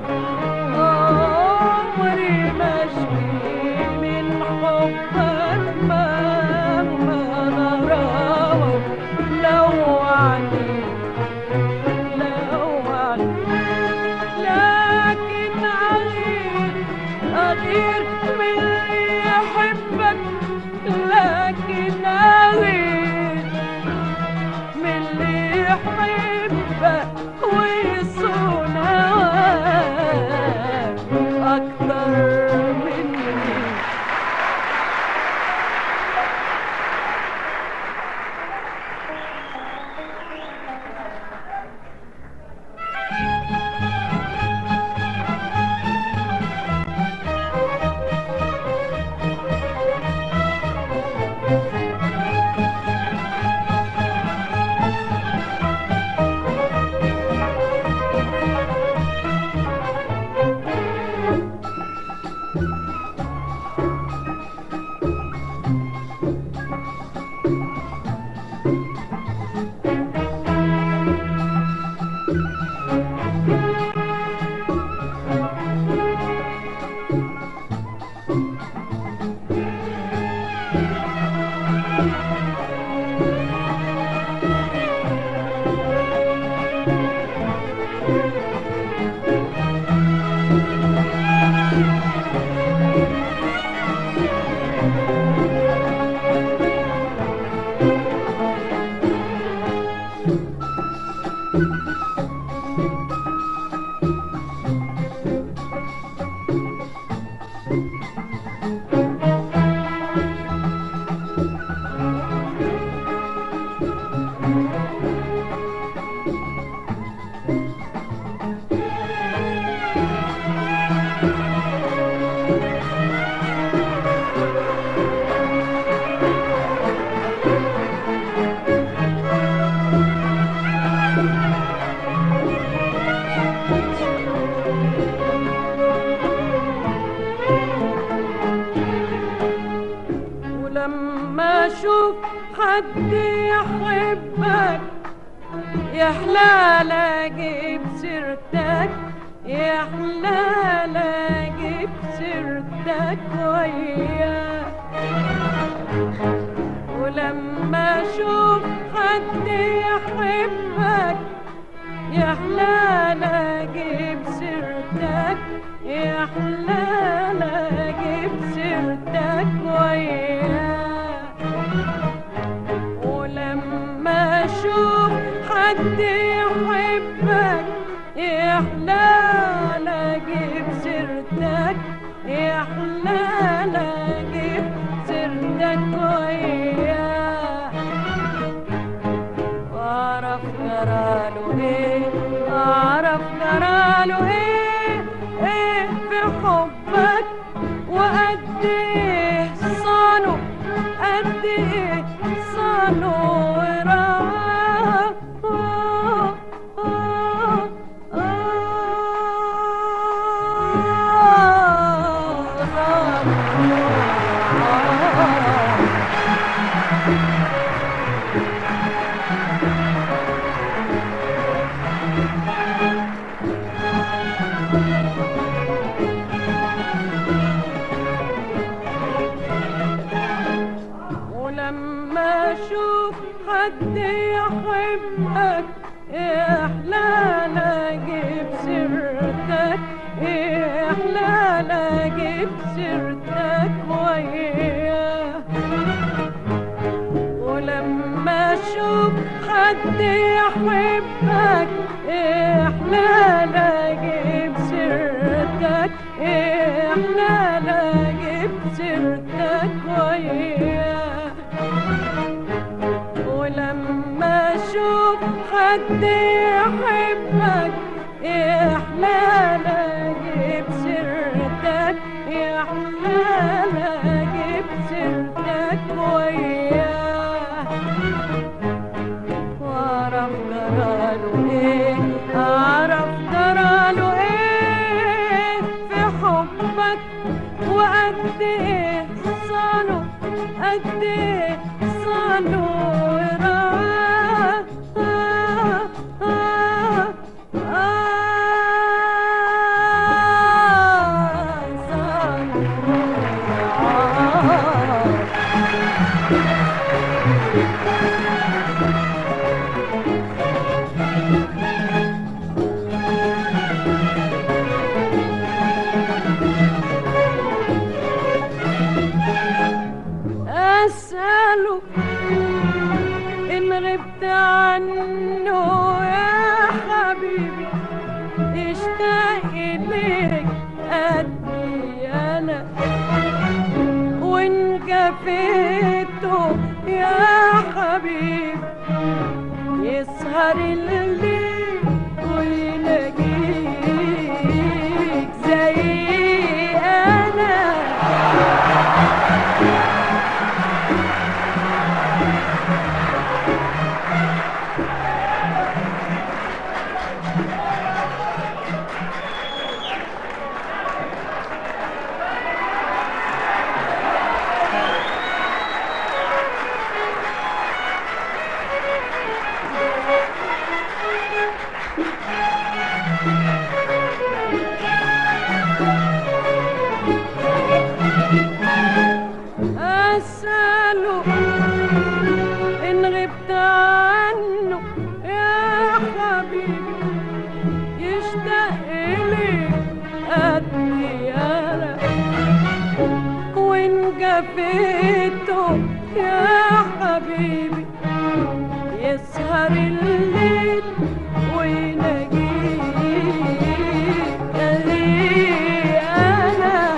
عمري ما اشكي من حبك مهما غرامك لوعني لوعني لكن أغير أغير من اللي يحبك لكن أغير ولما اشوف حد يحبك يحلال اجيب سيرتك يحلال اجيب سيرتك وياك ولما اشوف حد يحبك يحلال اجيب سيرتك يحلال اجيب سيرتك وياك ولما اشوف حد يحبك يحلال اجيب سيرتك يحلال اجيب سيرتك وياك واعرف جراله ايه اعرف جراله ايه ايه في حبك وقد ايه صانه قد ايه صانه وراه آه آه آه آه ولما اشوف حد يحبك احلال اجيب سيرتك احلال اجيب سيرتك وياه ولما اشوف حد يحبك احلال اجيب سيرتك احلال اجيب سيرتك وياه ولما اشوف حد يحبك احلال اجيب سيرتك احلال اجيب سيرتك وياه واعرف جراله ايه اعرف جراله ايه في حبك وقد ايه صانه قد ايه صانه وراه آه آه آه صانه آه أسأله إن غبت عنه يا حبيبي اشتاق إليك قدي أنا وإن جفيته يا حبيبي يسهر الليل ويلاقيك زي أنا أسأله إن غبت عنه يا حبيبي يشتاق إليك قدي أنا وإن جفيته يا حبيبي يسهر الليل ويناجيك لي أنا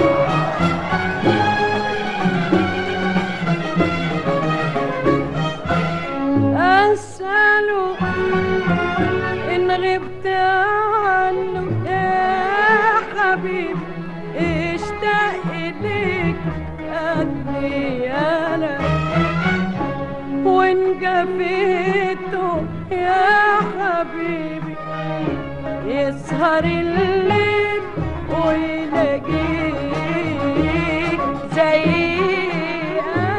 أسأله إن غبت عنه يا حبيبي اشتاق إليك قدي أنا وإن جفيته يا حبيبي يسهر الليل ويلاقيك زي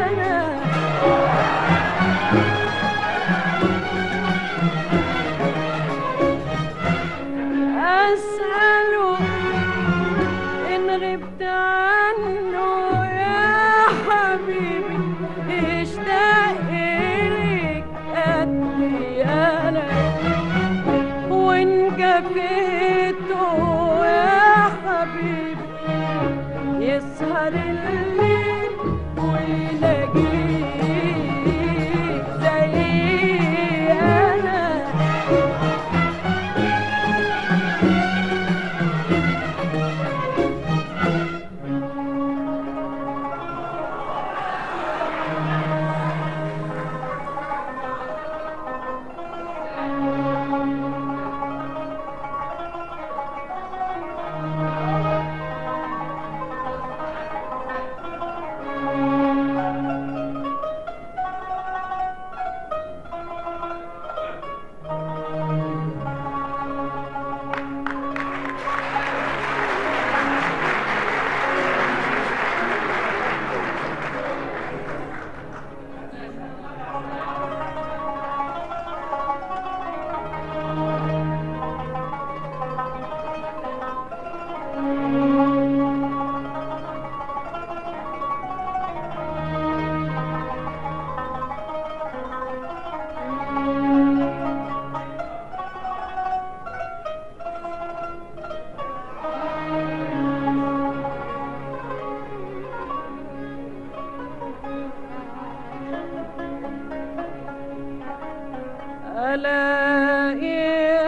ألاقي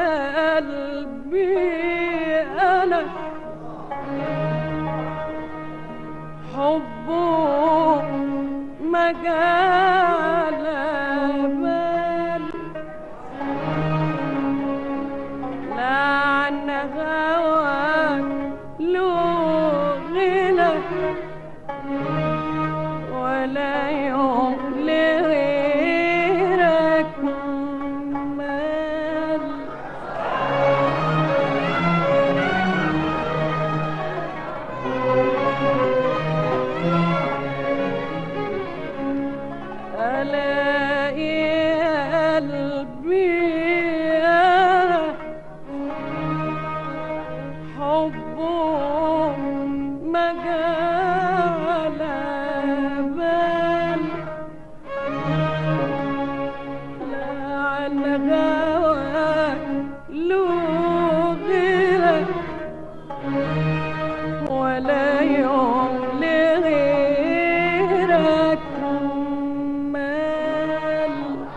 قلبي أنا حبه مجال بال لا عن هواك له غنى ولا يوم لغيرك مال ألاقي قلبي أنا حبه مجال بال لا عن هواك له غيرك ولا يوم لغيرك مال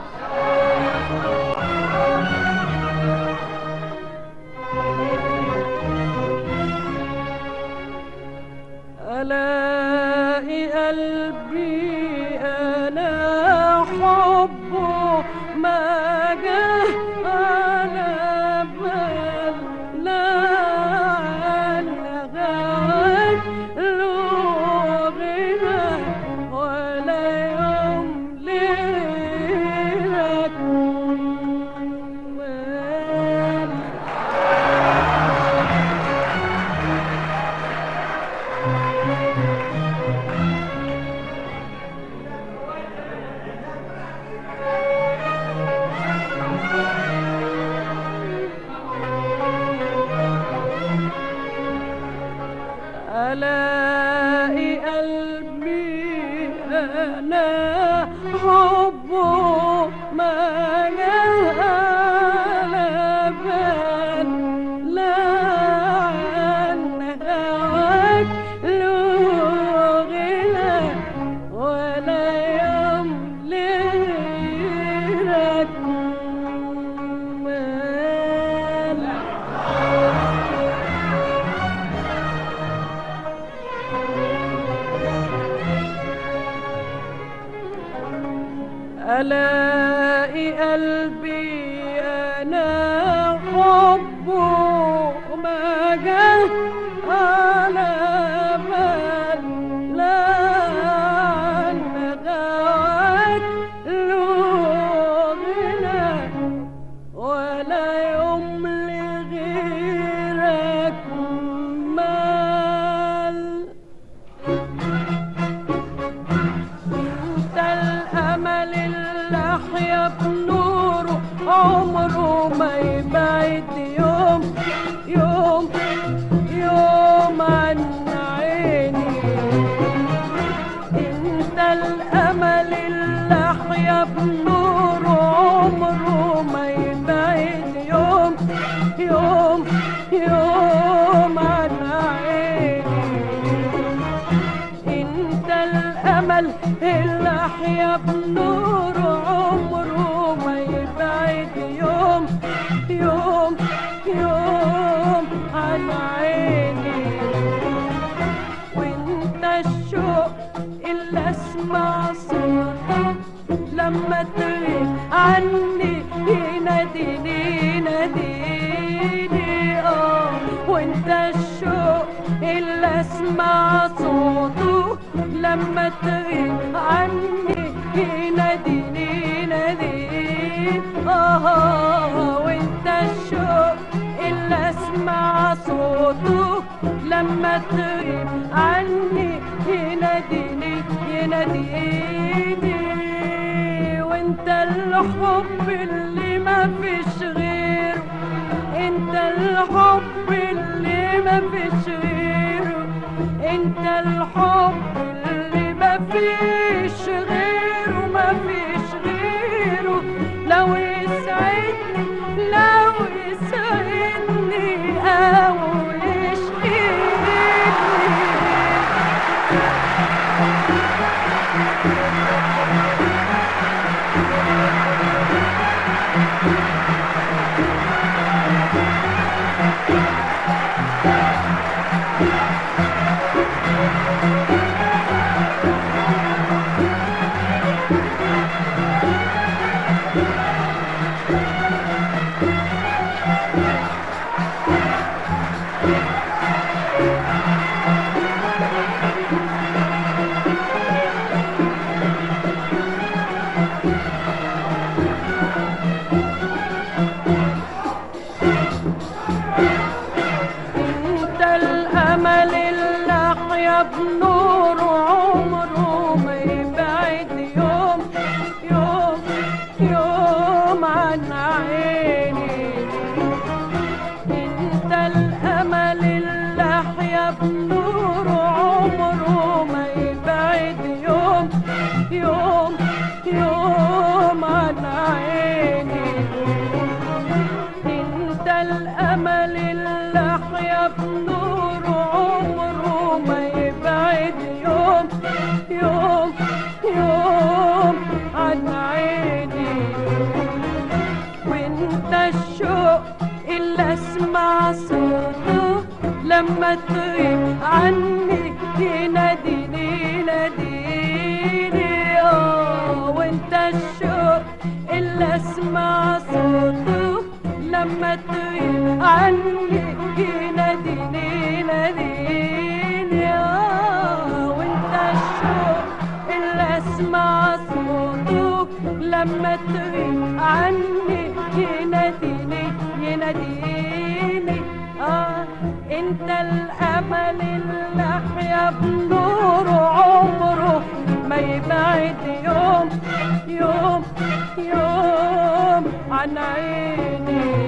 ألاقي قلبي أنا حبه ما جه على بال لا على غواك له غنى ولا يوم ليلك مال ألاقي قلبي أنا حبه ما جه على بال لا عن هواك له غنى ولا يوم لغيرك مال ألاقي قلبي أنا حبه ما جه على بال لا عن غواك له غنى ولا يوم لغيرك مال انت الامل اللي احيا بنوره عمره ما يبعد يوم يوم يوم عن عيني انت الامل اللي احيا بنوره عمره ما يبعد يوم يوم يوم عن عيني انت الامل اللي احيا بنور عمره ما يبعد يوم يوم يوم عن عيني وانت الشوق اللي اسمع صوتك لما تغيب عني يناديني يناديني اه وانت الشوق اللي اسمع صوته لما تغيب عني يناديني يناديني اه وانت الشوق اللي اسمع صوته لما تغيب عني يناديني يناديني وانت الحب اللي ما فيش غيره انت الحب اللي ما فيش غيره انت الحب اللي ما فيش غيره ما فيش غيره لو يسعدني لو يسعدني او يشقيني بنور عمره ما يبعد يوم يوم يوم عن عيني انت الامل اللي احيا بنور عمره ما يبعد يوم يوم يوم عن عيني انت الامل اللي احيا بنور عمره ما يبعد يوم يوم يوم عن عيني وانت الشوق اللي اسمع صوته لما تغيب عني يناديني ناديني اه وانت الشوق اللي اسمع صوته لما تغيب عني يناديني ناديني اه وانت الشوق اللي اسمع صوته لما تغيب عني يناديني يناديني اه انت الامل اللي احيا بنور عمره ما يبعد يوم يوم يوم عن عيني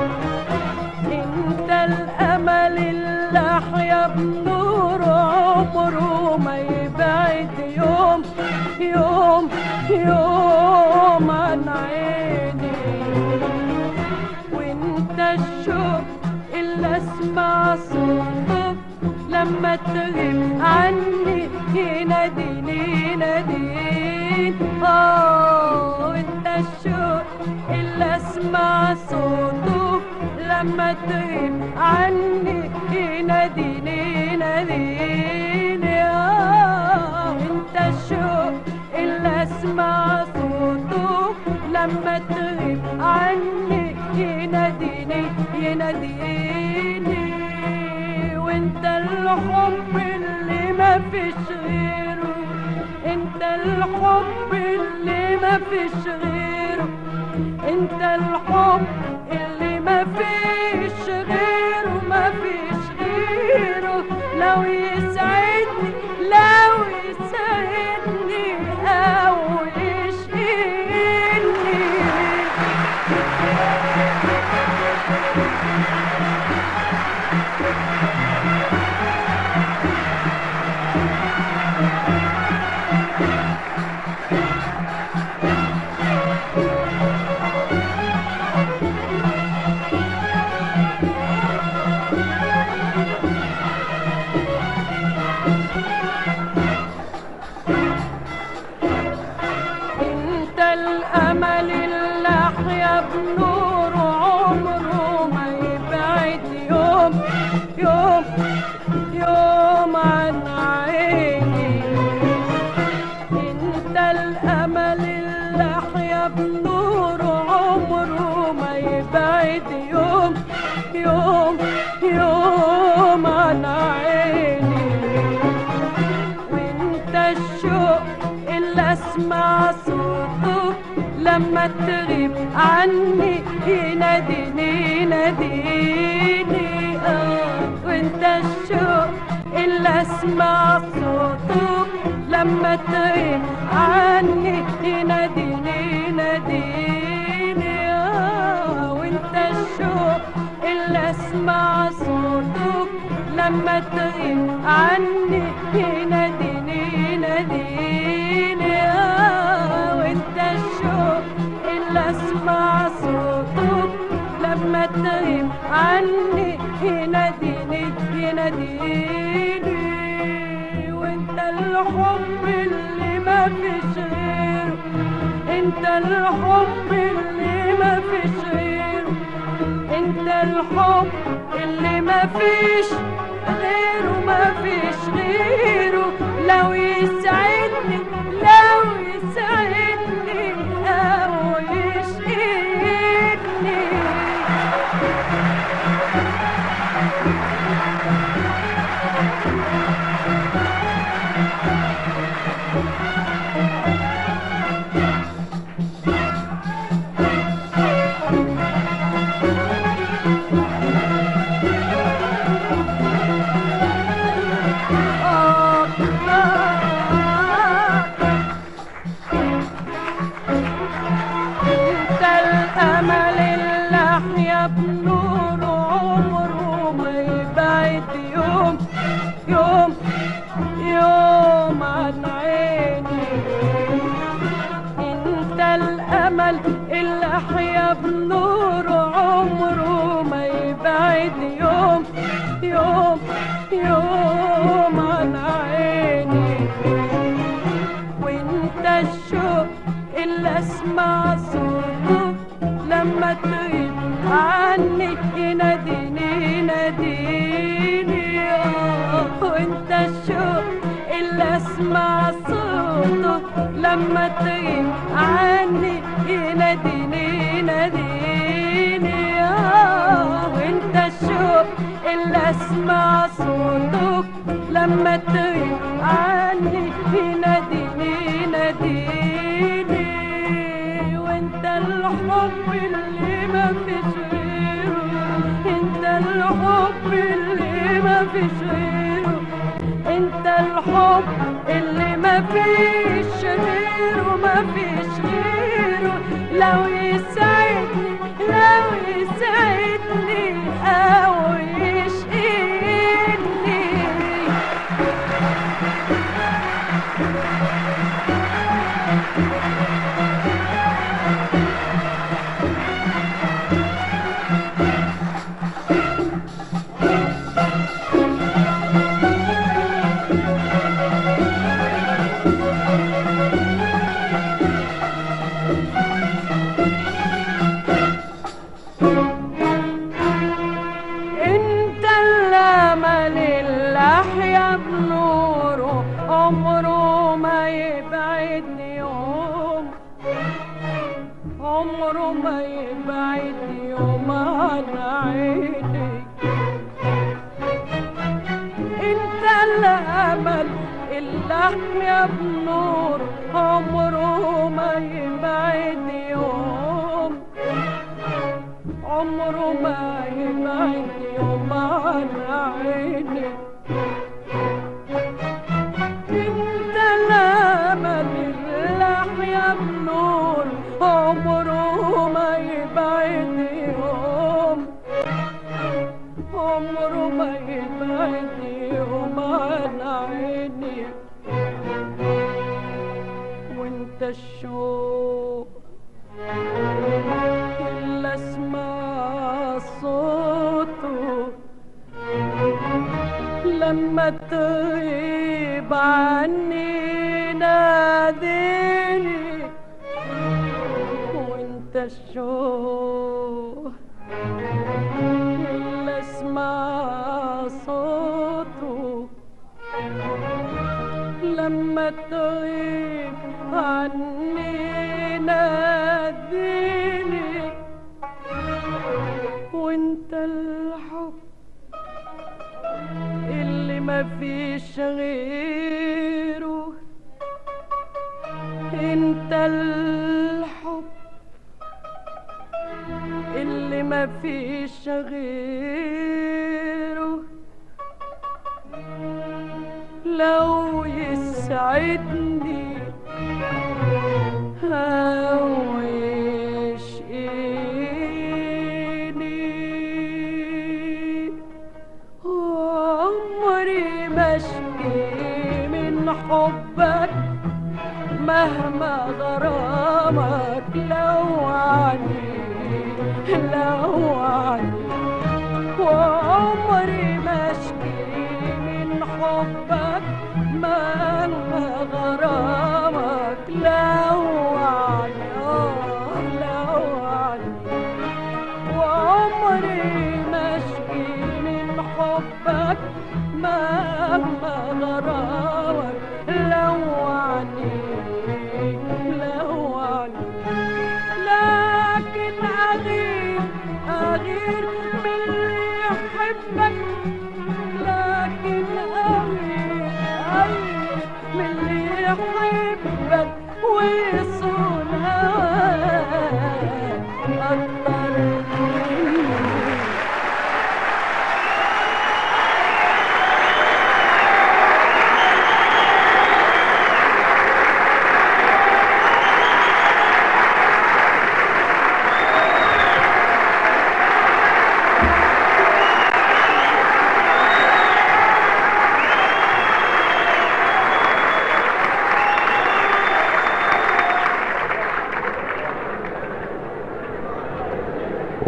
انت الامل اللي احيا بنور عمره ما يبعد يوم يوم يوم عن عيني وانت الشوق اللي اسمع صوته لما تغيب عني يناديني نادين اه وانت الشوق اللي اسمع صوته لما تغيب عني يناديني ناديني اه انت الشوق اللي اسمع صوته لما تغيب عني يناديني يناديني وانت الحب اللي ما فيش غيره انت الحب اللي ما فيش غيره انت الحب اللي ما فيش غيره ما فيش غيره لو يسعدني لو يسعدني او يشقيني انت الامل اللي احيا بنور عمره ما يبعد يوم يوم يوم عن عيني انت الامل اللي احيا بنور عمره ما يبعد يوم يوم يوم عن عيني وانت الشوق اللي اسمع صوته لما تغيب عني يناديني ناديني اه وانت الشوق اللي اسمع صوته لما تغيب عني يناديني ناديني اه وانت الشوق اللي اسمع صوته لما تغيب عني يناديني ناديني آه وانت الشوق اللي اسمع صوته لما تغيب عني يناديني يناديني وانت الحب اللي ما فيش غيره انت الحب اللي ما فيش غيره انت الحب اللي ما فيش غيره ما فيش غيره لو يسعدني لو يسعدني او يشقيني آه الأمل اللي أحيا بنوره عمره ما يبعد يوم يوم يوم عن عيني وانت الشوق اللي اسمع صوته لما تغيب عني يناديني يناديني آه وانت الشوق اللي اسمع صوته لما تغيب عني يناديني يناديني آه وانت الشوق اللي اسمع صوتك لما تغيب عني يناديني يناديني وانت الحب اللي ما فيش غيره انت الحب اللي ما فيش غيره انت الحب اللي ما فيش غيره ما فيش غيره لو يسعدني لو يسعدني او يشقيني انت الامل اللي احيا بنوره عمره ما يبعدني يوم عمره ما يبعدني يوم عن عيني انت الامل اللي احيا بنور عمره ما يبعدني يوم عمره ما يبعد يوم عن عيني انت الامل اللي احيا بنور عمره ما يبعد يوم عمره ما يبعد يوم عن عيني وانت الشوق اللي اسمع صوته لما تغيب عني ناديني وانت الشوق اللي اسمع صوته لما تغيب عني ناديني وانت الحب اللي ما فيش غيره انت الحب اللي ما فيش غيره لو يسعدني أو يشقيني عمري ما اشكي من حبك مهما غرامك لو عني لو عني وعمري ما اشكي من حبك مهما غرامك لو عني آه لو عني وعمري ما اشكي من حبك مهما غرامك لو عني لو عني لكن أغير أغير من اللي يحبك لكن أغير أغير من اللي يحبك ويصون هواك أكتر مني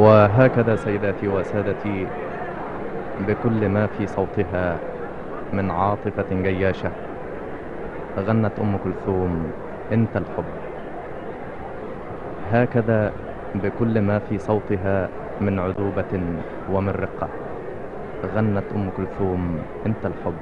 وهكذا سيداتي وسادتي بكل ما في صوتها من عاطفة جياشة غنت أم كلثوم أنت الحب هكذا بكل ما في صوتها من عذوبة ومن رقة غنت أم كلثوم أنت الحب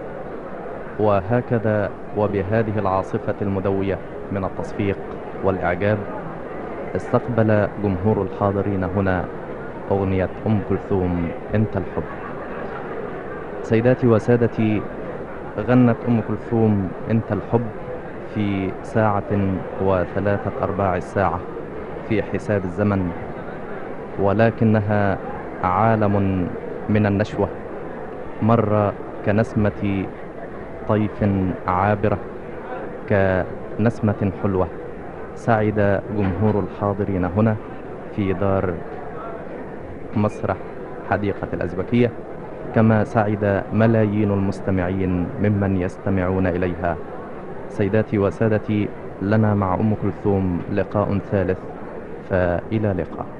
وهكذا وبهذه العاصفة المدوية من التصفيق والإعجاب استقبل جمهور الحاضرين هنا أغنية أم كلثوم أنت الحب سيداتي وسادتي غنت أم كلثوم أنت الحب في ساعة وثلاثة أرباع الساعة في حساب الزمن ولكنها عالم من النشوة مر كنسمة طيف عابرة كنسمة حلوة سعد جمهور الحاضرين هنا في دار مسرح حديقة الأزبكية كما سعد ملايين المستمعين ممن يستمعون إليها سيداتي وسادتي لنا مع أم كلثوم لقاء ثالث فإلى لقاء